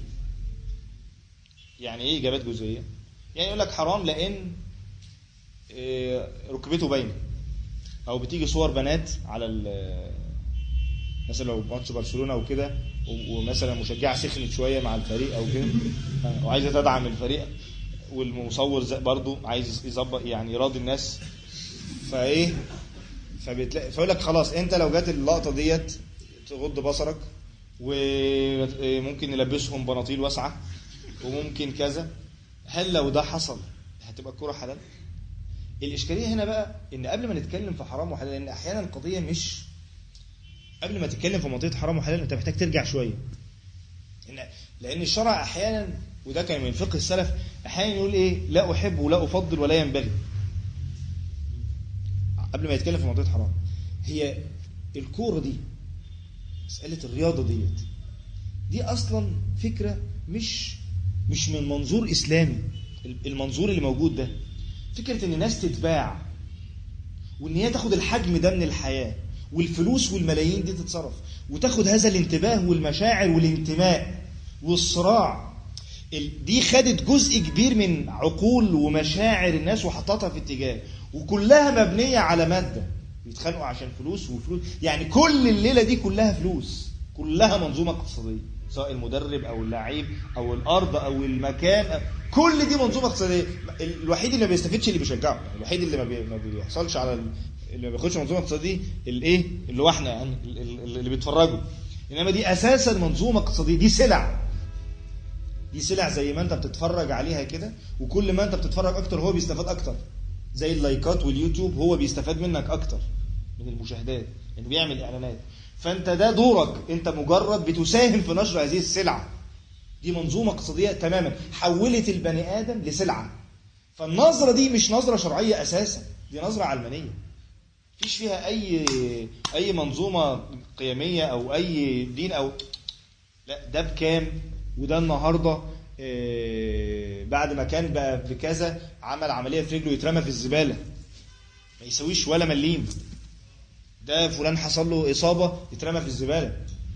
يعني ايه اجابات جزئيه يعني يقول لك حرام لان إيه ركبته باينه او بتيجي صور بنات على مثلا لو ماتش برشلونه وكده ومثلا مشجعه سخنت شويه مع الفريق او كده وعايزه تدعم الفريق والمصور برضه عايز يظبط يعني يراضي الناس فايه فبتلاقي فيقول لك خلاص انت لو جت اللقطه ديت تغض بصرك وممكن نلبسهم بناطيل واسعه وممكن كذا هل لو ده حصل هتبقى الكوره حلال؟ الاشكاليه هنا بقى ان قبل ما نتكلم في حرام وحلال لان احيانا القضيه مش قبل ما تتكلم في منطقه حرام وحلال انت محتاج ترجع شويه لان الشرع احيانا وده كان من فقه السلف احيانا يقول ايه لا احب ولا افضل ولا ينبغي قبل ما يتكلم في منطقه حرام هي الكوره دي مساله الرياضه ديت دي اصلا فكره مش مش من منظور اسلامي المنظور اللي موجود ده فكره ان الناس تتباع وان هي تاخد الحجم ده من الحياه والفلوس والملايين دي تتصرف وتاخد هذا الانتباه والمشاعر والانتماء والصراع ال- دي خدت جزء كبير من عقول ومشاعر الناس وحطتها في اتجاه وكلها مبنيه على ماده بيتخانقوا عشان فلوس وفلوس يعني كل الليله دي كلها فلوس كلها منظومه اقتصاديه سواء المدرب او اللعيب او الارض او المكان كل دي منظومه اقتصاديه الوحيد اللي ما بيستفيدش اللي بيشجعه يعني الوحيد اللي ما, بي... ما بيحصلش على ال... اللي ما بياخدش منظومه اقتصاديه الايه اللي هو احنا يعني ال- ال- اللي بيتفرجوا انما دي اساسا منظومه اقتصاديه دي سلع دي سلع زي ما انت بتتفرج عليها كده وكل ما انت بتتفرج اكتر هو بيستفاد اكتر زي اللايكات واليوتيوب هو بيستفاد منك اكتر من المشاهدات يعني بيعمل اعلانات فانت ده دورك انت مجرد بتساهم في نشر هذه السلعه دي منظومه اقتصاديه تماما حولت البني ادم لسلعه فالنظره دي مش نظره شرعيه اساسا دي نظره علمانيه مفيش فيها اي اي منظومه قيميه او اي دين او لا ده بكام وده النهارده آه، بعد ما كان بقى بكذا عمل عمليه في رجله يترمى في الزباله ما يسويش ولا مليم ده فلان حصل له اصابه يترمى في الزباله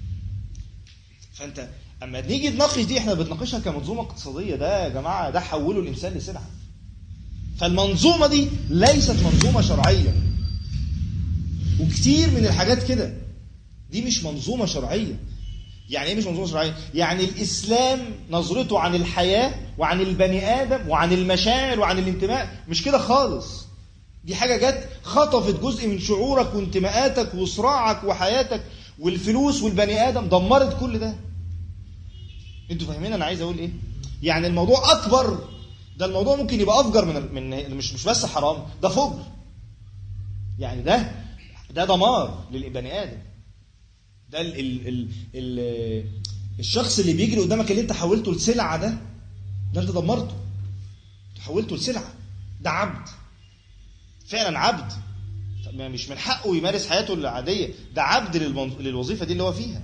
فانت اما نيجي نناقش دي احنا بنناقشها كمنظومه اقتصاديه ده يا جماعه ده حولوا الانسان لسلعه فالمنظومه دي ليست منظومه شرعيه وكتير من الحاجات كده دي مش منظومه شرعيه يعني ايه مش منظومه شرعيه يعني الاسلام نظرته عن الحياه وعن البني ادم وعن المشاعر وعن الانتماء مش كده خالص دي حاجه جت خطفت جزء من شعورك وانتماءاتك وصراعك وحياتك والفلوس والبني ادم دمرت كل ده انتوا فاهمين انا عايز اقول ايه يعني الموضوع اكبر ده الموضوع ممكن يبقى افجر من من مش مش بس حرام ده فجر يعني ده ده دمار للبني ادم ده ال ال ال ال الشخص اللي بيجري قدامك اللي انت حولته لسلعه ده ده انت دمرته حولته لسلعه ده عبد فعلا عبد طب ما مش من حقه يمارس حياته العاديه ده عبد للمن- للوظيفه دي اللي هو فيها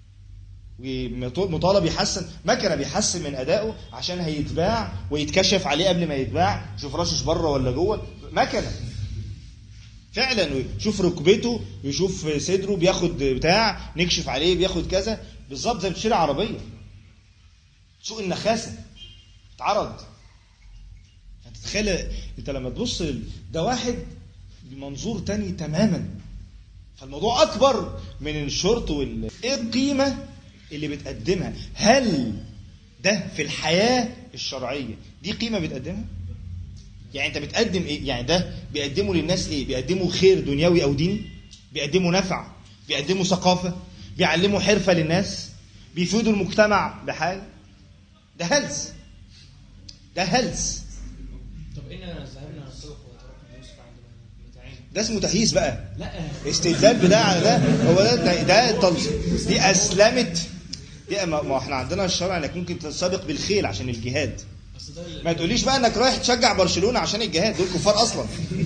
ومطالب يحسن مكنه بيحسن من ادائه عشان هيتباع ويتكشف عليه قبل ما يتباع يشوف رشش بره ولا جوه مكنه فعلا يشوف ركبته يشوف صدره بياخد بتاع نكشف عليه بياخد كذا بالظبط زي ما بتشتري عربيه سوق النخاسه اتعرض انت تخيل انت لما تبص ل- ده واحد بمنظور تاني تماما فالموضوع اكبر من الشرط وال ايه القيمه اللي بتقدمها هل ده في الحياه الشرعيه دي قيمه بتقدمها يعني انت بتقدم ايه يعني ده بيقدموا للناس ايه بيقدموا خير دنيوي او ديني بيقدموا نفع بيقدموا ثقافه بيعلموا حرفه للناس بيفيدوا المجتمع بحاجه ده هلس ده هلس طب إنا ذهبنا نسوق وتركنا يوسف عند متاعين ده اسمه تهييس بقى لا استدلال بتاع على ده هو ده ده التلصيق دي اسلمت دي ما ما احنا عندنا الشرع انك ممكن تسابق بالخيل عشان الجهاد أصل ده ال- ما تقوليش بقى انك رايح تشجع برشلونه عشان الجهاد دول كفار اصلا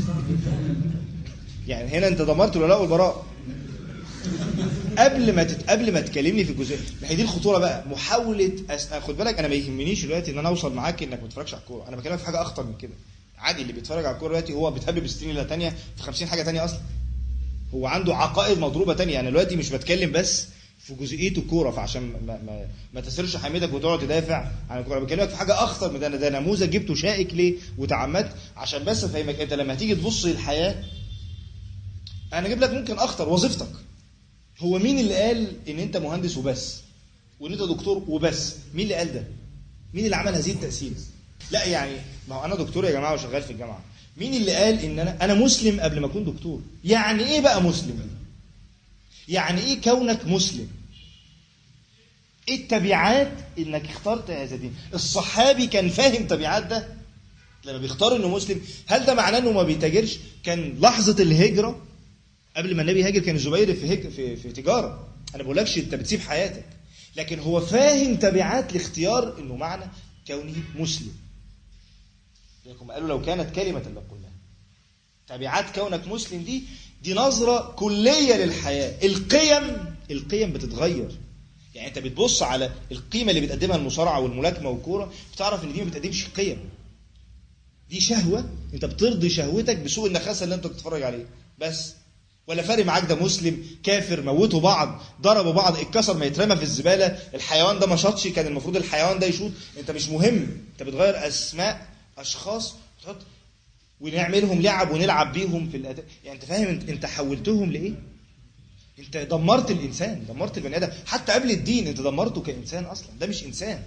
يعني هنا انت دمرت الولاء والبراء قبل ما تت... قبل ما تكلمني في الجزئيه ما هي دي الخطوره بقى محاوله أس... خد بالك انا ما يهمنيش دلوقتي ان انا اوصل معاك انك ما تتفرجش على الكوره انا بكلمك في حاجه اخطر من كده عادي اللي بيتفرج على الكوره دلوقتي هو بيتهبب ستين تانية في 50 حاجه تانية اصلا هو عنده عقائد مضروبه تانية يعني دلوقتي مش بتكلم بس في جزئيه الكوره فعشان ما, ما, ما تسرش حميدك وتقعد تدافع عن الكوره أنا بكلمك في حاجه اخطر من ده أنا ده نموذج جبته شائك ليه وتعمدت عشان بس افهمك انت لما هتيجي تبص للحياه انا اجيب لك ممكن اخطر وظيفتك هو مين اللي قال ان انت مهندس وبس وان انت دكتور وبس مين اللي قال ده مين اللي عمل هذه التاثير لا يعني ما هو انا دكتور يا جماعه وشغال في الجامعه مين اللي قال ان انا انا مسلم قبل ما اكون دكتور يعني ايه بقى مسلم يعني ايه كونك مسلم ايه التبعات انك اخترت هذا الدين الصحابي كان فاهم تبعات ده لما بيختار انه مسلم هل ده معناه انه ما بيتاجرش كان لحظه الهجره قبل ما النبي يهاجر كان الزبير في هج... في في تجاره انا بقولكش انت بتسيب حياتك لكن هو فاهم تبعات لاختيار انه معنى كونه مسلم لكم قالوا لو كانت كلمه لقلناها تبعات كونك مسلم دي دي نظره كليه للحياه القيم القيم بتتغير يعني انت بتبص على القيمه اللي بتقدمها المصارعه والملاكمه والكوره بتعرف ان دي ما بتقدمش قيم دي شهوه انت بترضي شهوتك بسوء النخاسه اللي انت بتتفرج عليه بس ولا فارق معاك ده مسلم كافر موتوا بعض ضربوا بعض اتكسر ما يترمى في الزباله الحيوان ده ما شاطش كان المفروض الحيوان ده يشوط انت مش مهم انت بتغير اسماء اشخاص وتحط ونعملهم لعب ونلعب بيهم في الأداء يعني انت فاهم انت, انت حولتهم لايه انت دمرت الانسان دمرت البني ادم حتى قبل الدين انت دمرته كانسان اصلا ده مش انسان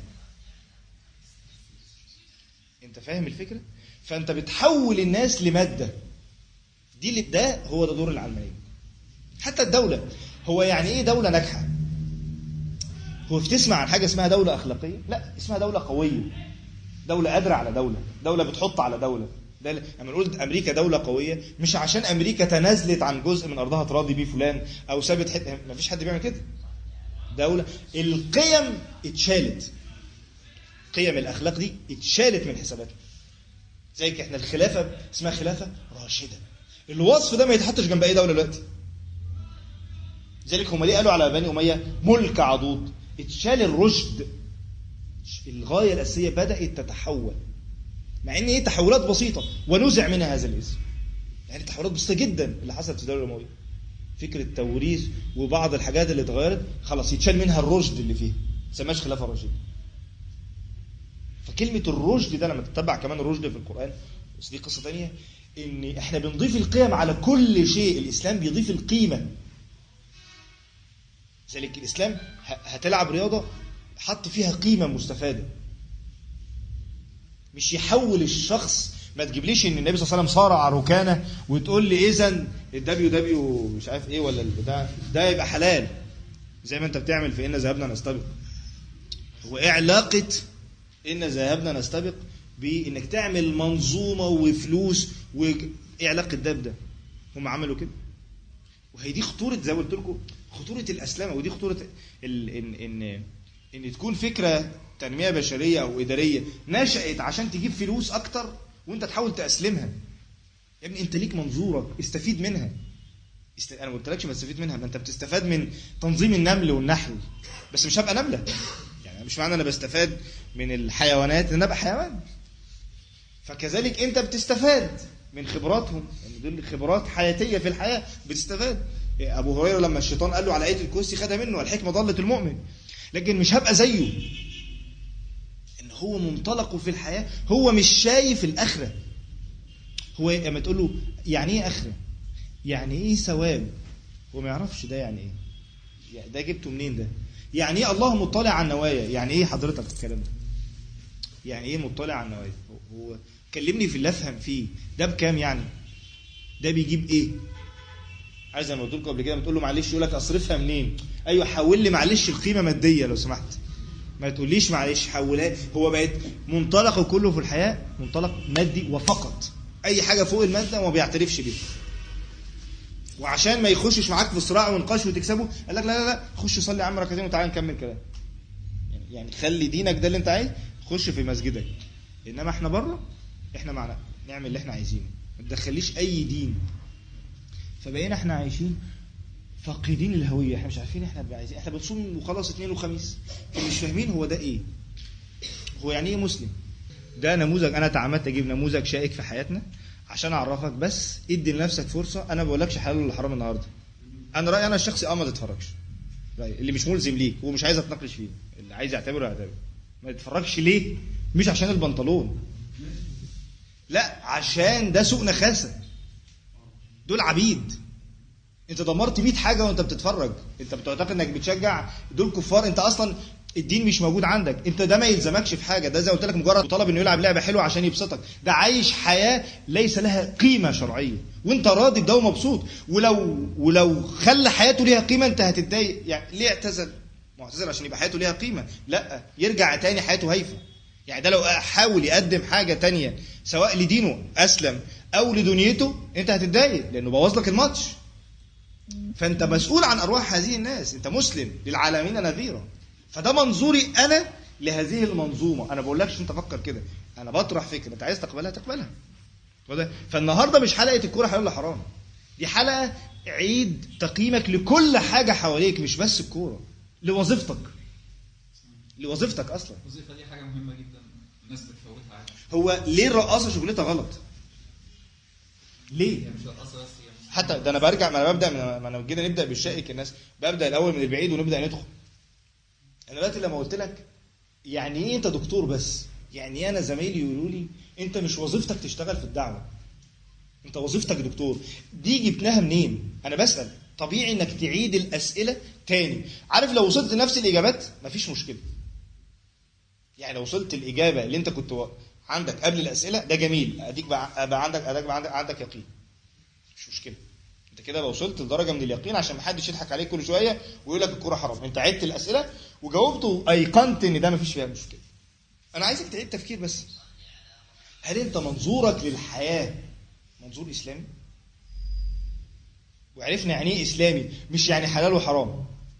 انت فاهم الفكره فانت بتحول الناس لماده دي اللي ده هو ده دور العلمانيه حتى الدوله هو يعني ايه دوله ناجحه هو بتسمع عن حاجه اسمها دوله اخلاقيه لا اسمها دوله قويه دوله قادره على دوله دوله بتحط على دوله ده لما نقول امريكا دوله قويه مش عشان امريكا تنازلت عن جزء من ارضها تراضي بيه فلان او سابت حته ما فيش حد بيعمل كده دوله القيم اتشالت قيم الاخلاق دي اتشالت من حساباتنا زي احنا الخلافه اسمها خلافه راشده الوصف ده ما يتحطش جنب اي دوله دلوقتي لذلك هم ليه قالوا على بني اميه ملك عضوض اتشال الرشد الغايه الاساسيه بدات تتحول مع ان ايه تحولات بسيطه ونزع منها هذا الاسم يعني تحولات بسيطه جدا اللي حصلت في الدوله الامويه فكره توريث وبعض الحاجات اللي اتغيرت خلاص يتشال منها الرشد اللي فيها ما تسماش خلافه راشده فكلمه الرشد ده لما تتبع كمان الرشد في القران بس دي قصه ثانيه ان احنا بنضيف القيم على كل شيء الاسلام بيضيف القيمه لذلك الاسلام هتلعب رياضه حط فيها قيمه مستفاده مش يحول الشخص ما تجيبليش ان النبي صلى الله عليه وسلم صارع ركانه وتقول لي اذا الدبليو دبليو مش عارف ايه ولا البتاع ده يبقى حلال زي ما انت بتعمل في ان ذهبنا نستبق هو ايه علاقه ان ذهبنا نستبق بانك تعمل منظومه وفلوس وايه علاقه ده بده هم عملوا كده وهي دي خطوره زي ما قلت لكم خطوره الاسلام ودي خطوره ال ان ان ان تكون فكره تنميه بشريه او اداريه نشات عشان تجيب فلوس اكتر وانت تحاول تاسلمها يا ابني انت ليك منظورك استفيد منها است... انا ما قلتلكش ما تستفيد منها ما انت بتستفاد من تنظيم النمل والنحل بس مش هبقى نمله يعني مش معنى انا بستفاد من الحيوانات ان انا ابقى حيوان فكذلك انت بتستفاد من خبراتهم يعني دول خبرات حياتيه في الحياه بتستفاد ابو هريره لما الشيطان قال له على ايه الكرسي خدها منه الحكمه ضلت المؤمن لكن مش هبقى زيه ان هو منطلقه في الحياه هو مش شايف الاخره هو لما تقول له يعني ايه اخره يعني ايه ثواب هو ما يعرفش ده يعني ايه يعني ده جبته منين ده يعني ايه الله مطلع على النوايا يعني ايه حضرتك الكلام ده يعني ايه مطلع على النوايا هو كلمني في اللي افهم فيه ده بكام يعني ده بيجيب ايه عايز زي ما قلت لكم قبل كده بتقول له معلش يقول لك اصرفها منين ايوه حول لي معلش القيمه ماديه لو سمحت ما تقوليش معلش حولها هو بقت منطلقه كله في الحياه منطلق مادي وفقط اي حاجه فوق الماده وما بيعترفش بيها وعشان ما يخشش معاك في صراع ونقاش وتكسبه قال لك لا لا لا خش صلي يا عم ركعتين وتعالى نكمل كلام يعني يعني خلي دينك ده اللي انت عايز خش في مسجدك انما احنا بره احنا معنا نعمل اللي احنا عايزينه ما تدخليش اي دين فبقينا احنا عايشين فاقدين الهويه احنا مش عارفين احنا عايزين احنا بنصوم وخلاص اثنين وخميس مش فاهمين هو ده ايه هو يعني ايه مسلم ده نموذج انا تعمدت اجيب نموذج شائك في حياتنا عشان اعرفك بس ادي لنفسك فرصه انا ما بقولكش حلال ولا حرام النهارده انا رايي انا الشخصي اه ما تتفرجش رأيي اللي مش ملزم ليك ومش عايز اتناقش فيه اللي عايز يعتبره يعتبر ما تتفرجش ليه مش عشان البنطلون لا عشان ده سوق نخاسه دول عبيد انت دمرت 100 حاجه وانت بتتفرج انت بتعتقد انك بتشجع دول كفار انت اصلا الدين مش موجود عندك انت ده ما يلزمكش في حاجه ده زي ما قلت لك مجرد طلب انه يلعب لعبه حلوه عشان يبسطك ده عايش حياه ليس لها قيمه شرعيه وانت راضي بده ومبسوط ولو ولو خلى حياته ليها قيمه انت هتتضايق يعني ليه اعتزل معتزل عشان يبقى حياته ليها قيمه لا يرجع تاني حياته هايفه يعني ده لو حاول يقدم حاجه تانية سواء لدينه اسلم او لدنيته انت هتتضايق لانه بوظ لك الماتش فانت مسؤول عن ارواح هذه الناس انت مسلم للعالمين نذيرا فده منظوري انا لهذه المنظومه انا بقولكش انت فكر كده انا بطرح فكره انت عايز تقبلها تقبلها فالنهارده مش حلقه الكوره حلال ولا حرام دي حلقه عيد تقييمك لكل حاجه حواليك مش بس الكوره لوظيفتك لوظيفتك اصلا الوظيفه دي حاجه مهمه جدا الناس بتفوتها عادي هو ليه الرقاصه شغلتها غلط ليه هي مش رقاصه بس هي حتى ده انا برجع ما انا ببدا من ما انا جينا نبدا بالشائك الناس ببدا الاول من البعيد ونبدا ندخل انا دلوقتي لما قلت لك يعني ايه انت دكتور بس يعني ايه انا زمايلي يقولوا لي انت مش وظيفتك تشتغل في الدعوه انت وظيفتك دكتور دي جبناها منين انا بسال طبيعي انك تعيد الاسئله تاني عارف لو وصلت لنفس الاجابات مفيش مشكله يعني لو وصلت الاجابه اللي انت كنت و- عندك قبل الاسئله ده جميل اديك بقى بقى عندك اديك بقى عندك, عندك يقين مش مشكله انت كده لو وصلت لدرجه من اليقين عشان ما حدش يضحك عليك كل شويه ويقول لك الكوره حرام انت عدت الاسئله وجاوبت وايقنت ان ده مفيش فيها مشكله انا عايزك تعيد تفكير بس هل انت منظورك للحياه منظور اسلامي وعرفنا يعني ايه اسلامي مش يعني حلال وحرام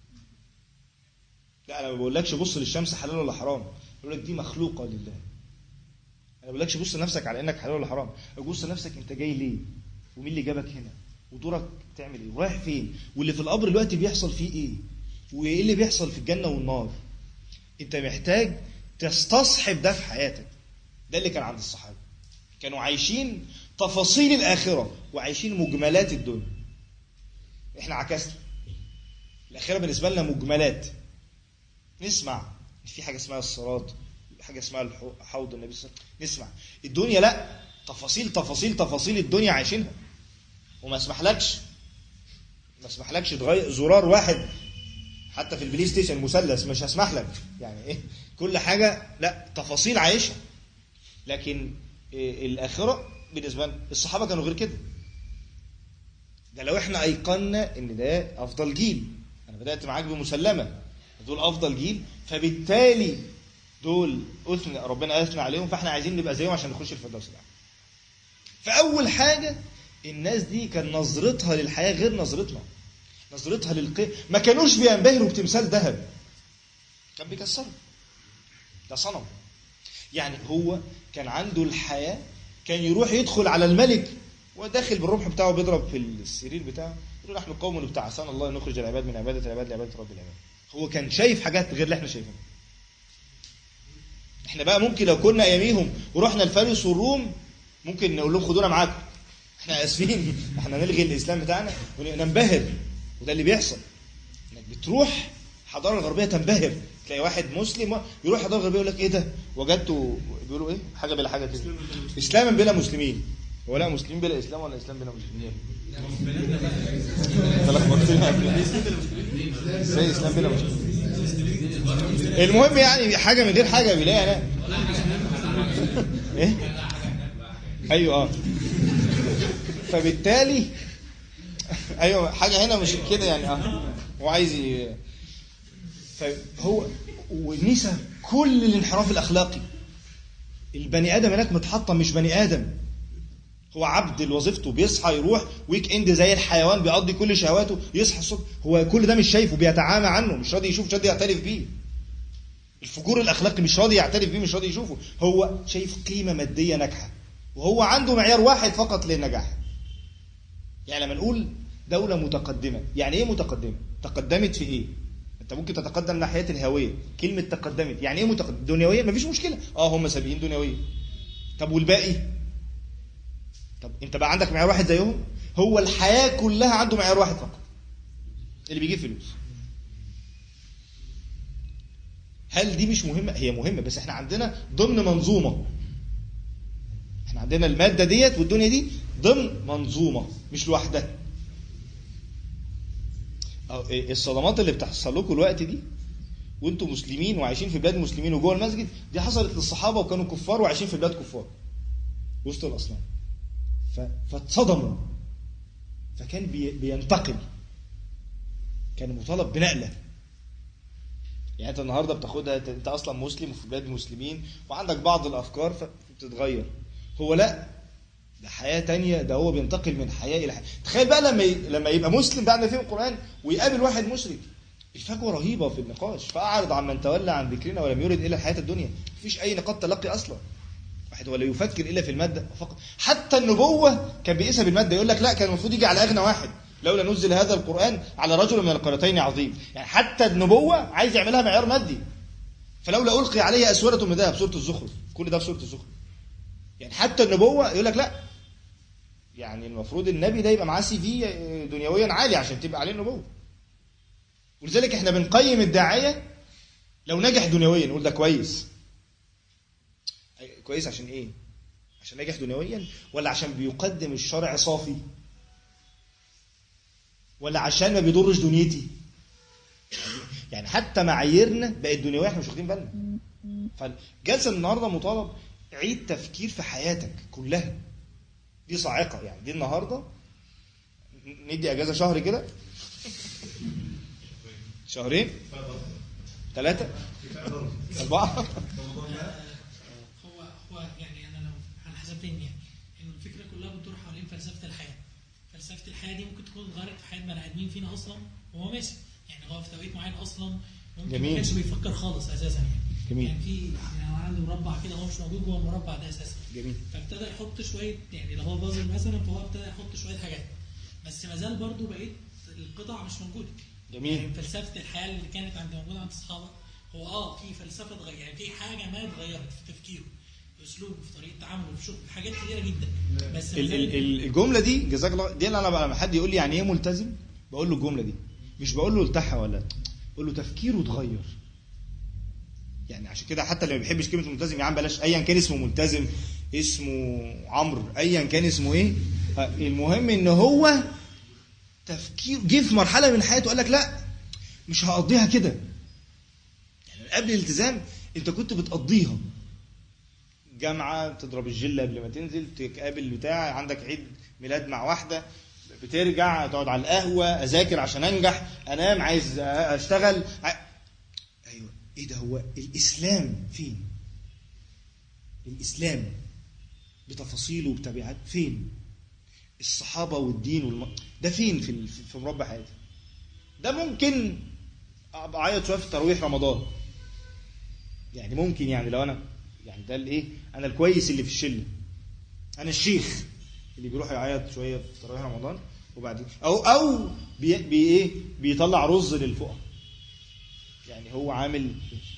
لا انا ما بقولكش بص للشمس حلال ولا حرام بقول لك دي مخلوقه لله انا ما بقولكش بص لنفسك على انك حلال ولا حرام بص لنفسك انت جاي ليه ومين اللي جابك هنا ودورك تعمل ايه ورايح فين واللي في القبر دلوقتي بيحصل فيه ايه وايه اللي بيحصل في الجنه والنار انت محتاج تستصحب ده في حياتك ده اللي كان عند الصحابه كانوا عايشين تفاصيل الاخره وعايشين مجملات الدنيا احنا عكسنا الاخره بالنسبه لنا مجملات نسمع إن في حاجه اسمها الصراط حاجه اسمها الحو- حوض النبي صلى الله عليه وسلم نسمع الدنيا لا تفاصيل تفاصيل تفاصيل الدنيا عايشينها وما اسمحلكش ما اسمحلكش تغير زرار واحد حتى في البلاي ستيشن مثلث مش هسمح لك يعني ايه كل حاجه لا تفاصيل عايشها لكن إيه الاخره بالنسبه لنا الصحابه كانوا غير كده ده لو احنا ايقنا ان ده افضل جيل انا بدات معاك بمسلمه دول افضل جيل فبالتالي دول اثنى ربنا اثنى عليهم فاحنا عايزين نبقى زيهم عشان نخش الفردوس الاعلى فاول حاجه الناس دي كان نظرتها للحياه غير نظرتنا نظرتها للقيم ما كانوش بينبهروا بتمثال ذهب كان بيكسروا ده صنم يعني هو كان عنده الحياه كان يروح يدخل على الملك وداخل بالرمح بتاعه بيضرب في السرير بتاعه يقول نحن قوم ابتعثنا الله نخرج العباد من عباده العباد لعباده رب العباد هو كان شايف حاجات غير اللي احنا شايفينها احنا بقى ممكن لو كنا اياميهم ورحنا الفارس والروم ممكن نقول لهم خدونا معاكم احنا اسفين احنا نلغي الاسلام بتاعنا وننبهر وده اللي بيحصل انك بتروح الحضاره الغربيه تنبهر تلاقي واحد مسلم يروح الحضاره الغربيه يقول لك ايه ده وجدته بيقولوا ايه حاجه بلا حاجه كده اسلاما بلا مسلمين هو لا مسلمين بلا اسلام ولا اسلام بلا مسلمين انت لخبطتني قبل ازاي اسلام بلا مسلمين المهم يعني حاجه من غير حاجه بيلاقي انا ايه ايوه اه فبالتالي ايوه حاجه هنا مش كده يعني اه هو عايز ي... فهو ونسى كل الانحراف الاخلاقي البني ادم هناك متحطم مش بني ادم هو عبد لوظيفته بيصحى يروح ويك اند زي الحيوان بيقضي كل شهواته يصحى الصبح هو كل ده مش شايفه بيتعامى عنه مش راضي يشوف مش راضي يعترف بيه الفجور الاخلاقي مش راضي يعترف بيه مش راضي يشوفه هو شايف قيمه ماديه ناجحه وهو عنده معيار واحد فقط للنجاح يعني لما نقول دولة متقدمة يعني ايه متقدمة تقدمت في ايه انت ممكن تتقدم ناحية الهوية كلمة تقدمت يعني ايه متقدم دنيوية مفيش مشكلة اه هم سابقين دنيوية طب والباقي طب انت بقى عندك معيار واحد زيهم هو الحياة كلها عنده معيار واحد فقط اللي بيجيب فلوس هل دي مش مهمة هي مهمة بس احنا عندنا ضمن منظومة احنا عندنا المادة ديت والدنيا دي ضمن منظومة مش لوحدها أو إيه الصدمات اللي بتحصل لكم الوقت دي وانتم مسلمين وعايشين في بلاد مسلمين وجوه المسجد دي حصلت للصحابه وكانوا كفار وعايشين في بلاد كفار وسط الاصنام ف- فاتصدموا فكان بي- بينتقل كان مطالب بنقله يعني انت النهارده بتاخدها انت- انت اصلا مسلم وفي بلاد مسلمين وعندك بعض الافكار فبتتغير هو لا ده حياه تانية ده هو بينتقل من حياه الى حياه تخيل بقى لما ي... لما يبقى مسلم بعد ما فهم القران ويقابل واحد مشرك الفجوه رهيبه في النقاش فاعرض عن من تولى عن ذكرنا ولم يرد الا الحياه الدنيا مفيش اي نقاط تلقي اصلا واحد ولا يفكر الا في الماده فقط حتى النبوه كان بيقيسها بالماده يقول لك لا كان المفروض يجي على اغنى واحد لولا نزل هذا القران على رجل من القريتين عظيم يعني حتى النبوه عايز يعملها معيار مادي فلولا القي عليه اسوره من ذهب سوره الزخرف كل ده في سوره الزخرف يعني حتى النبوه يقول لك لا يعني المفروض النبي ده يبقى معاه سي في دنيويا عالي عشان تبقى عليه النبوه ولذلك احنا بنقيم الداعيه لو نجح دنيويا نقول ده كويس أي- كويس عشان ايه عشان نجح دنيويا ولا عشان بيقدم الشرع صافي ولا عشان ما بيضرش دنيتي يعني حتى معاييرنا بقت دنيويه احنا مش واخدين بالنا فالجلسه النهارده مطالب عيد تفكير في حياتك كلها دي صاعقه يعني دي النهارده ندي اجازه شهر كده شهرين ثلاثه اربعه هو هو يعني انا لو على حسب فهمي يعني انه الفكره كلها بتدور حوالين فلسفه الحياه فلسفه الحياه دي ممكن تكون اتغيرت في حياه بني ادمين فينا اصلا وهو ماشي يعني هو في توقيت معين اصلا ممكن جميل. ما كانش بيفكر خالص اساسا يعني جميل. يعني في يعني هو عنده مربع كده هو مش موجود جوه المربع ده اساسا جميل فابتدى يحط شويه يعني لو هو بازل مثلا فهو ابتدى يحط شويه حاجات بس ما زال برضه بقيت القطع مش موجوده جميل. يعني فلسفه الحياه اللي كانت عند موجوده عند اصحابه هو اه في فلسفه اتغير يعني في حاجه ما اتغيرت في تفكيره في اسلوبه في طريقه تعامله في شغله في حاجات كتيره جدا بس ما ال- زال- ال- ال- الجمله دي جزاك الله دي اللي انا بقى لما حد يقول لي يعني ايه ملتزم بقول له الجمله دي مش بقول له التحى ولا بقول له تفكيره اتغير يعني عشان كده حتى اللي ما بيحبش كلمه ملتزم يا عم بلاش ايا كان اسمه ملتزم اسمه عمرو ايا كان اسمه ايه آه، المهم ان هو تفكير جه في مرحله من حياته قال لك لا مش هقضيها كده يعني قبل الالتزام انت كنت بتقضيها جامعه تضرب الجله قبل ما تنزل تقابل بتاع عندك عيد ميلاد مع واحده بترجع تقعد على القهوه اذاكر عشان انجح انام عايز اشتغل ع- ايوه ايه ده هو الاسلام فين الاسلام بتفاصيله وبتبعات فين الصحابه والدين والم... ده فين في ال- في مربع حياتي ده ممكن ابقى اعيط شويه في تراويح رمضان يعني ممكن يعني لو انا يعني ده الايه انا الكويس اللي في الشله انا الشيخ اللي بيروح يعيط شويه في تراويح رمضان وبعدين او او بي, بي ايه بيطلع رز للفقراء يعني هو عامل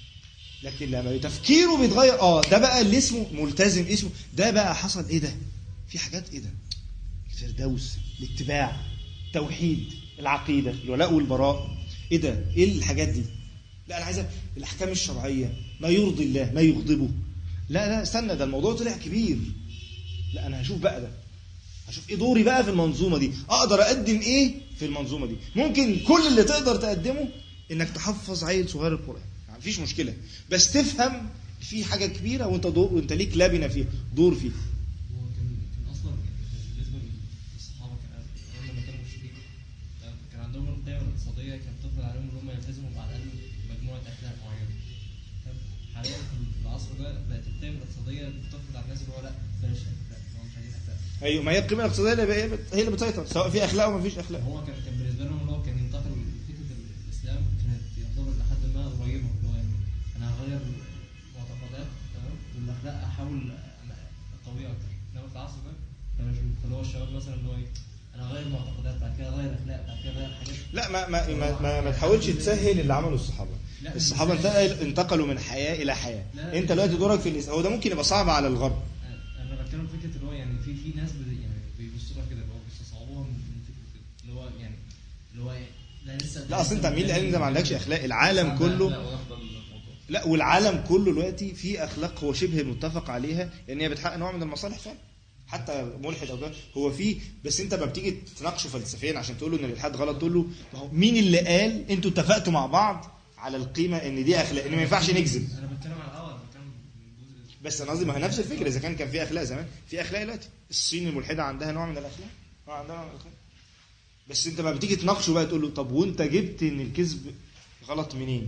لكن لما تفكيره بيتغير اه ده بقى اللي اسمه ملتزم اسمه ده بقى حصل ايه ده في حاجات ايه ده الفردوس الاتباع التوحيد العقيده الولاء والبراء ايه ده ايه الحاجات دي لا انا عايز الاحكام الشرعيه ما يرضي الله ما يغضبه لا لا استنى ده الموضوع طلع كبير لا انا هشوف بقى ده هشوف ايه دوري بقى في المنظومه دي اقدر اقدم ايه في المنظومه دي ممكن كل اللي تقدر تقدمه انك تحفظ عيل صغير القران يعني مفيش مشكله بس تفهم في حاجه كبيره وانت دور وانت ليك لبنه فيها دور فيها هو كان كان اصلا يعني بالنسبه للصحابه كان ايام لما كانوا مشركين تمام؟ كان عندهم القيم الاقتصاديه كانت تفرض عليهم ان هم يلتزموا على الاقل مجموعه اخلاق معينه تمام؟ حاليا في العصر ده بقت القيم الاقتصاديه بتفرض على الناس اللي هو لا بلاش اخلاق هو مش عايزين اخلاق ايوه ما هي القيمه الاقتصاديه اللي هي بت- هي اللي بتسيطر سواء في اخلاق او ما فيش اخلاق هو كان كان بالنسبه لهم اللي هو كان ينتقل فكره الاسلام كانت يعتبر لحد ما قريبه اللي هو يعني انا هغير معتقدات تمام والاخلاق احاول أنا- اقويها اكتر انما في العصر ده كان مش اللي هو الشباب مثلا اللي هو ايه انا هغير معتقدات بعد كده اغير اخلاق بعد كده اغير حاجات لا ما ما ما, ما, ما تحاولش تسهل اللي عمله الصحابه لا، الصحابه مش انتقل- انتقلوا من حياه الى حياه لا، انت مش- دلوقتي دورك في الإس... هو ده ممكن يبقى صعب على الغرب أنا- انا بتكلم في فكره اللي هو يعني في في ناس بي يعني بيبصوا لها كده اللي هو بيستصعبوها من من فكره كده اللي هو يعني اللي هو إيه، لا لسه لا اصل انت مين اللي قال ان ده ما عندكش اخلاق العالم لا كله ونحضر الموضوع لا والعالم كله دلوقتي في اخلاق هو شبه متفق عليها لان هي بتحقق نوع من المصالح فعلا حتى ملحد او كده هو في بس انت ما بتيجي تناقشه فلسفيا عشان تقول له ان الالحاد غلط تقول له ما هو مين اللي قال انتوا اتفقتوا مع بعض على القيمه ان دي اخلاق ان ما ينفعش نكذب انا بتكلم على الاول أنا بتكلم من جزء بس انا قصدي ما هي نفس الفكره اذا كان كان في اخلاق زمان في اخلاق دلوقتي الصين الملحده عندها نوع من الاخلاق نوع عندها نوع من الاخلاق بس انت ما بتيجي تناقشه بقى تقول له طب وانت جبت ان الكذب غلط منين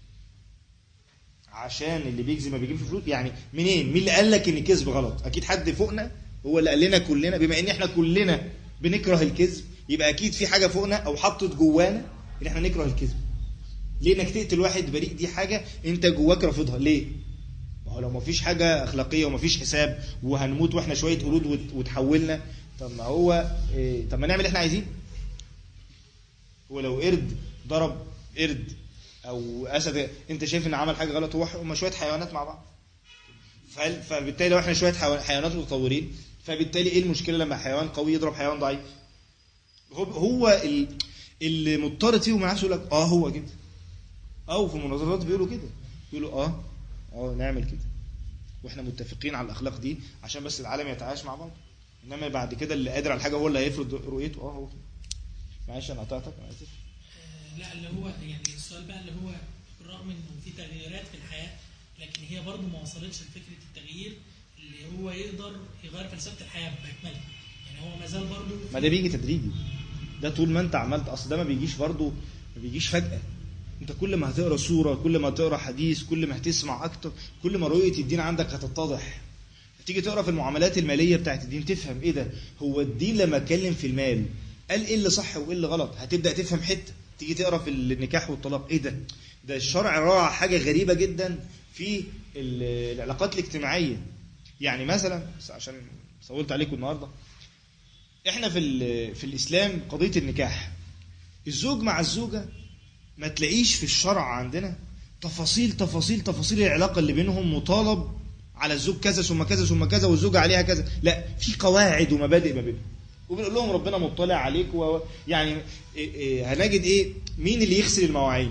عشان اللي بيكذب ما بيجيبش فلوس يعني منين مين اللي قال لك ان الكذب غلط اكيد حد فوقنا هو اللي قال لنا كلنا بما ان احنا كلنا بنكره الكذب يبقى اكيد في حاجه فوقنا او حطت جوانا ان احنا نكره الكذب ليه انك تقتل واحد بريء دي حاجه انت جواك رافضها ليه ما هو لو ما فيش حاجه اخلاقيه وما فيش حساب وهنموت واحنا شويه قرود وت- وتحولنا طب ما هو إيه طب ما نعمل اللي احنا عايزينه هو لو قرد ضرب قرد او اسد انت شايف ان عمل حاجه غلط هو هم شويه حيوانات مع بعض فهل- فبالتالي لو احنا شويه حيوان- حيوانات متطورين فبالتالي ايه المشكله لما حيوان قوي يضرب حيوان ضعيف هو هو ال- اللي مضطرد فيهم نفسه يقول لك اه هو كده او في المناظرات بيقولوا كده بيقولوا اه اه نعمل كده واحنا متفقين على الاخلاق دي عشان بس العالم يتعايش مع بعض انما بعد كده اللي قادر على حاجه هو اللي هيفرض رؤيته اه هو كده معلش انا قطعتك انا اسف آه، لا اللي هو يعني السؤال بقى اللي هو بالرغم انه في تغييرات في الحياه لكن هي برضه ما وصلتش لفكره التغيير اللي هو يقدر يغير فلسفه الحياه باكملها يعني هو ما زال برضه ما ده بيجي تدريجي ده طول ما انت عملت اصل ده ما بيجيش برضه ما بيجيش فجأة انت كل ما هتقرا سورة كل ما هتقرا حديث كل ما هتسمع اكتر كل ما رؤية الدين عندك هتتضح تيجي تقرا في المعاملات المالية بتاعت الدين تفهم ايه ده هو الدين لما اتكلم في المال قال ايه اللي صح وايه اللي غلط هتبدأ تفهم حتة تيجي تقرا في النكاح والطلاق ايه ده ده الشرع راعى حاجة غريبة جدا في ال- العلاقات الاجتماعية يعني مثلا بس عشان طولت عليكم النهارده احنا في ال- في الاسلام قضيه النكاح الزوج مع الزوجه ما تلاقيش في الشرع عندنا تفاصيل تفاصيل تفاصيل العلاقه اللي بينهم مطالب على الزوج كذا ثم كذا ثم كذا والزوجه عليها كذا لا في قواعد ومبادئ ما بينهم وبنقول لهم ربنا مطلع عليك و... يعني إيه إيه هنجد ايه مين اللي يغسل المواعين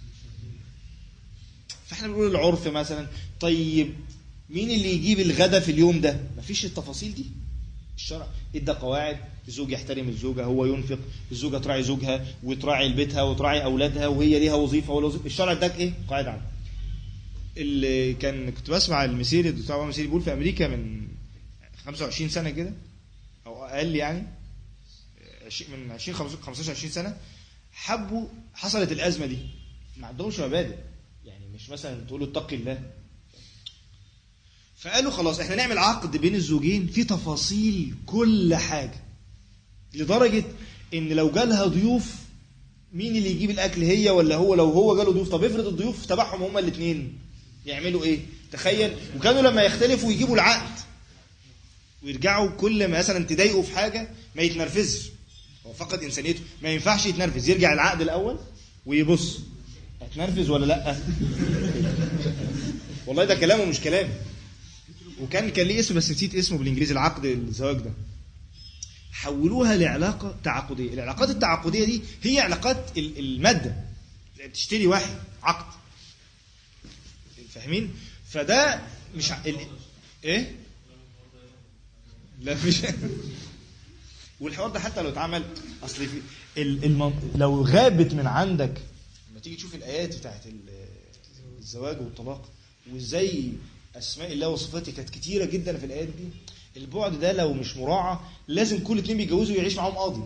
فاحنا بنقول العرف مثلا طيب مين اللي يجيب الغدا في اليوم ده مفيش التفاصيل دي الشرع ادى قواعد الزوج يحترم الزوجه هو ينفق الزوجه تراعي زوجها وتراعي بيتها وتراعي اولادها وهي ليها وظيفه ولا وظيفه الشرع اداك ايه قواعد عنها اللي كان كنت بسمع المسيري الدكتور عمر المسيري بيقول في امريكا من 25 سنه كده او اقل يعني عش- من 20 15 20 سنه حبوا حصلت الازمه دي ما عندهمش مبادئ يعني مش مثلا تقولوا اتقي الله فقالوا خلاص احنا نعمل عقد بين الزوجين في تفاصيل كل حاجه لدرجه ان لو جالها ضيوف مين اللي يجيب الاكل هي ولا هو لو هو جاله ضيوف طب افرض الضيوف تبعهم هما الاثنين يعملوا ايه تخيل وكانوا لما يختلفوا يجيبوا العقد ويرجعوا كل ما مثلا تضايقوا في حاجه ما يتنرفزش هو فقد انسانيته ما ينفعش يتنرفز يرجع العقد الاول ويبص هتنرفز ولا لا والله ده كلامه مش كلامي وكان كان ليه اسم بس نسيت اسمه بالانجليزي العقد الزواج ده حولوها لعلاقه تعاقديه العلاقات التعاقديه دي هي علاقات ال- الماده بتشتري واحد عقد فاهمين فده مش ع- ال... ايه لا مش والحوار ده حتى لو اتعمل اصل في ال... الم... لو غابت من عندك لما تيجي تشوف الايات بتاعت ال- الزواج والطلاق وازاي اسماء الله وصفاته كانت كتيره جدا في الايات دي البعد ده لو مش مراعى لازم كل اتنين بيتجوزوا يعيش معاهم قاضي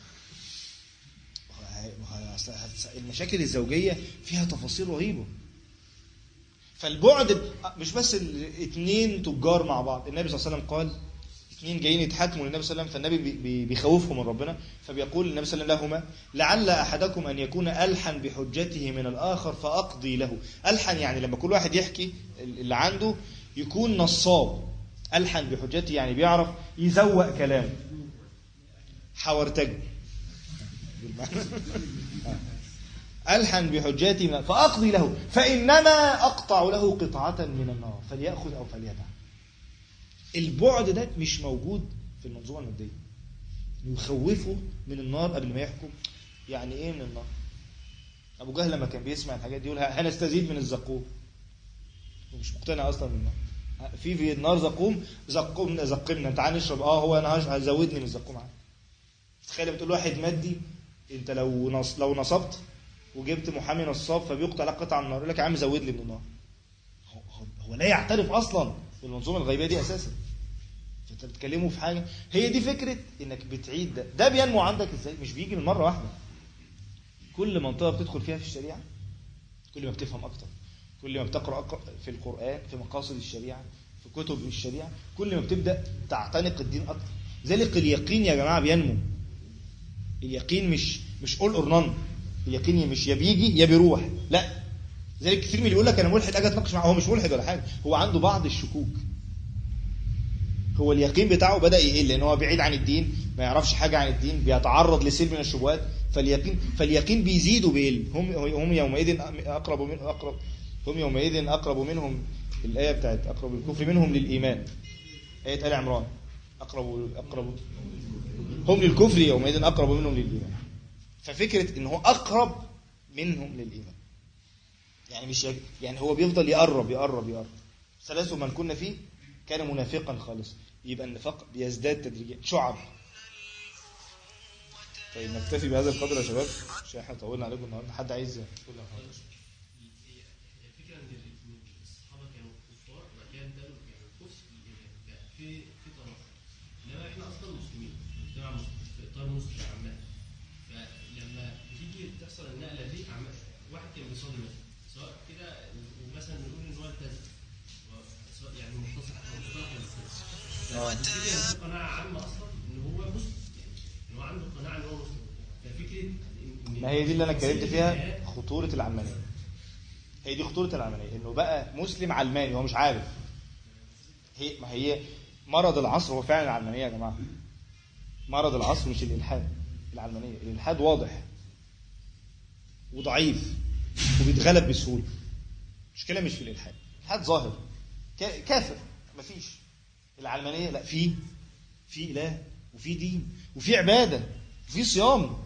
ما هو أصل المشاكل الزوجيه فيها تفاصيل رهيبه فالبعد مش بس الاثنين تجار مع بعض النبي صلى الله عليه وسلم قال اثنين جايين يتحاكموا للنبي صلى الله عليه وسلم فالنبي بي- بي- بيخوفهم من ربنا فبيقول النبي صلى الله عليه وسلم لهما لعل احدكم ان يكون الحن بحجته من الاخر فاقضي له الحن يعني لما كل واحد يحكي اللي عنده يكون نصاب الحن بحجته يعني بيعرف يزوق كلامه حورتج بالمعنى. ألحن بحجاتي من فأقضي له فإنما أقطع له قطعة من النار فليأخذ أو فليدع البعد ده مش موجود في المنظومة المادية يخوفه من النار قبل ما يحكم يعني إيه من النار أبو جهل لما كان بيسمع الحاجات دي يقول هنستزيد من الزقوم ومش مقتنع أصلا بالنار في في النار زقوم زقوم زقمنا تعال نشرب اه هو انا هش- هزودني من الزقوم عادي تخيل بتقول واحد مادي انت لو نص لو نصبت وجبت محامي نصاب فبيقطع لك قطعه من النار يقول لك يا عم زود لي من النار هو, هو, هو لا يعترف اصلا بالمنظومه الغيبيه دي اساسا فانت بتكلمه في حاجه هي دي فكره انك بتعيد ده ده بينمو عندك ازاي مش بيجي من مره واحده كل منطقه بتدخل فيها في الشريعه كل ما بتفهم اكتر كل ما بتقرا أق- في القران في مقاصد الشريعه في كتب الشريعه كل ما بتبدا تعتنق الدين اكتر ذلك اليقين يا جماعه بينمو اليقين مش مش اول اور نون اليقين مش يا بيجي يا بيروح لا زي كتير من اللي يقول لك انا ملحد اجي اتناقش معاه هو مش ملحد ولا حاجه هو عنده بعض الشكوك هو اليقين بتاعه بدا يقل لان هو بعيد عن الدين ما يعرفش حاجه عن الدين بيتعرض لسيل من الشبهات فاليقين فاليقين بيزيد وبيقل هم هم يومئذ اقرب من اقرب هم يومئذ اقرب منهم الايه بتاعت اقرب الكفر منهم للايمان ايه ال عمران اقرب اقرب هم للكفر يومئذ اقرب منهم للايمان ففكره ان هو اقرب منهم للايمان يعني مش يك- يعني هو بيفضل يقرب يقرب يقرب ثلاث من كنا فيه كان منافقا خالصا يبقى النفاق بيزداد تدريجيا شعب طيب نكتفي بهذا القدر يا شباب عشان احنا طولنا عليكم النهارده حد عايز يقول حاجه الفكره ان إن الصحابه كانوا كفار وبعد كده ادالوا يعني الكفر يعني في في طرف انما احنا اصلا مسلمين مجتمع مسلم في اطار مسلم عامه فلما بتيجي تحصل النقله دي عامه واحد كان بيصلي مثلا سواء كده ومثلا نقول ان هو التزم سواء يعني متصل مصطلح الالتزام آه. فبتيجي عنده قناعه عامه اصلا ان هو مسلم يعني ان هو عنده قناعه ان هو مسلم ففكره إن- إن ما هي دي اللي انا اتكلمت فيها الحياة خطوره العلمانيه هي دي خطوره العلمانيه انه بقى مسلم علماني هو مش عارف هي ما هي مرض العصر هو فعلا العلمانيه يا جماعه مرض العصر مش الالحاد العلمانيه الالحاد واضح وضعيف وبيتغلب بسهوله المشكله مش في الالحاد الالحاد ظاهر كا- كافر مفيش العلمانيه لا في في اله وفي دين وفي عباده وفي صيام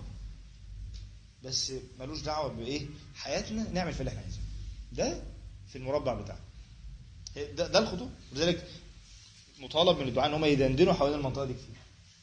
بس ملوش دعوه بايه حياتنا نعمل في اللي احنا عايزينه ده في المربع بتاعنا ده, ده الخطوه لذلك مطالب من الدعاء ان هم يدندنوا حوالين المنطقه دي كتير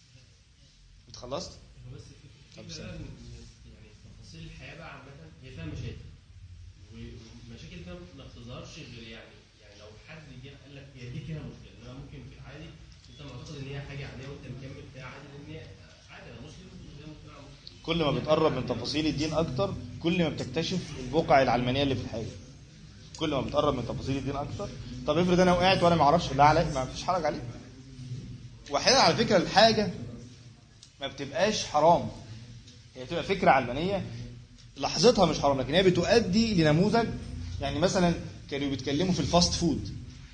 انت خلصت بس طب في سلام. بقى إن- يعني تفاصيل الحياه بقى عامه هي فيها مشاكل والمشاكل دي ما بتظهرش غير يعني يعني لو حد جه قال لك هي دي فيها مشكله انما ممكن في العادي انت معتقد ان هي حاجه عاديه وانت مكمل فيها عادي لان هي عادي انا مسلم وزي مجتمع مسلم كل ما بتقرب من تفاصيل الدين اكتر كل ما بتكتشف البقع العلمانيه اللي في الحياه كل ما بتقرب من تفاصيل الدين اكتر طب افرض انا وقعت وانا ما اعرفش لا عليك ما فيش حرج عليك واحيانا على فكره الحاجه ما بتبقاش حرام هي بتبقى فكره علمانيه لحظتها مش حرام لكن هي بتؤدي لنموذج يعني مثلا كانوا بيتكلموا في الفاست فود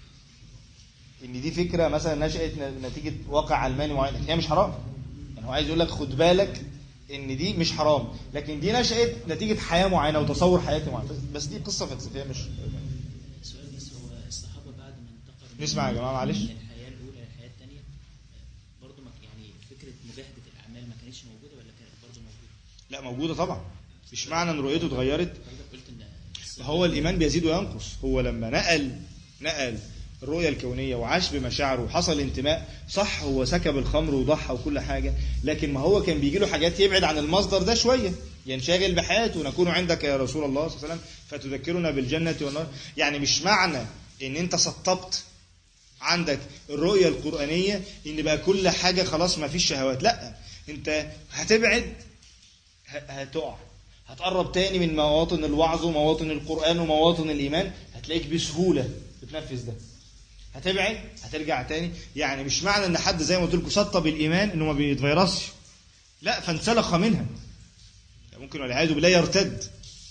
ان دي فكره مثلا نشات نتيجه واقع علماني معين لكن هي مش حرام يعني هو عايز يقول لك خد بالك ان دي مش حرام لكن دي نشات نتيجه حياه معينه وتصور حياه معين بس- بس دي قصه فلسفيه مش السؤال بس هو الصحابة بعد ما انتقلوا نسمع يا جماعة معلش. من الحياة الأولى للحياة الثانية برضه ما يعني فكرة مجاهدة الأعمال ما كانتش موجودة ولا كانت برضه موجودة؟ لا موجوده طبعا مش معنى ان رؤيته اتغيرت حضرتك قلت إن هو الايمان بيزيد وينقص هو لما نقل نقل الرؤية الكونية وعاش بمشاعره وحصل انتماء صح هو سكب الخمر وضحى وكل حاجة لكن ما هو كان بيجي له حاجات يبعد عن المصدر ده شوية ينشغل بحياته نكون عندك يا رسول الله صلى الله عليه وسلم فتذكرنا بالجنة والنار يعني مش معنى ان انت سطبت عندك الرؤية القرآنية ان بقى كل حاجة خلاص ما فيش شهوات لا انت هتبعد ه- هتقع هتقرب تاني من مواطن الوعظ ومواطن القرآن ومواطن الإيمان هتلاقيك بسهولة بتنفذ ده هتبعد هترجع تاني يعني مش معنى ان حد زي ما قلت لكم سطب الايمان انه ما بيتفيرسش لا فانسلخ منها يعني ممكن والعياذ بالله يرتد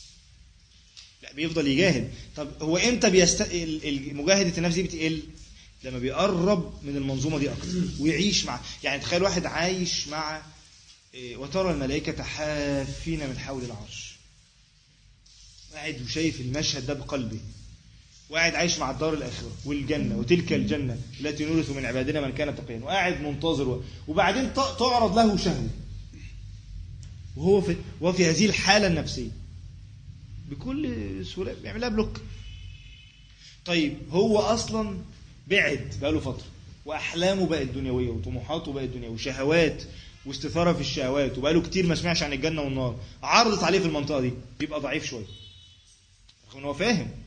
لا بيفضل يجاهد طب هو امتى بيست ال- ال- مجاهده النفس دي بتقل لما بيقرب من المنظومه دي اكتر ويعيش مع يعني تخيل واحد عايش مع إيه، وترى الملائكه حافين من حول العرش قاعد وشايف المشهد ده بقلبه وقاعد عايش مع الدار الآخرة والجنة وتلك الجنة التي نورث من عبادنا من كان تقيا وقاعد منتظر و... وبعدين ت- تعرض له شهوة وهو في وهو في هذه الحالة النفسية بكل سهولة بيعملها بلوك طيب هو أصلا بعد بقاله فترة وأحلامه بقت دنيوية وطموحاته بقت دنيوية وشهوات واستثارة في الشهوات وبقاله كتير ما سمعش عن الجنة والنار عرضت عليه في المنطقة دي بيبقى ضعيف شوية رغم ان هو فاهم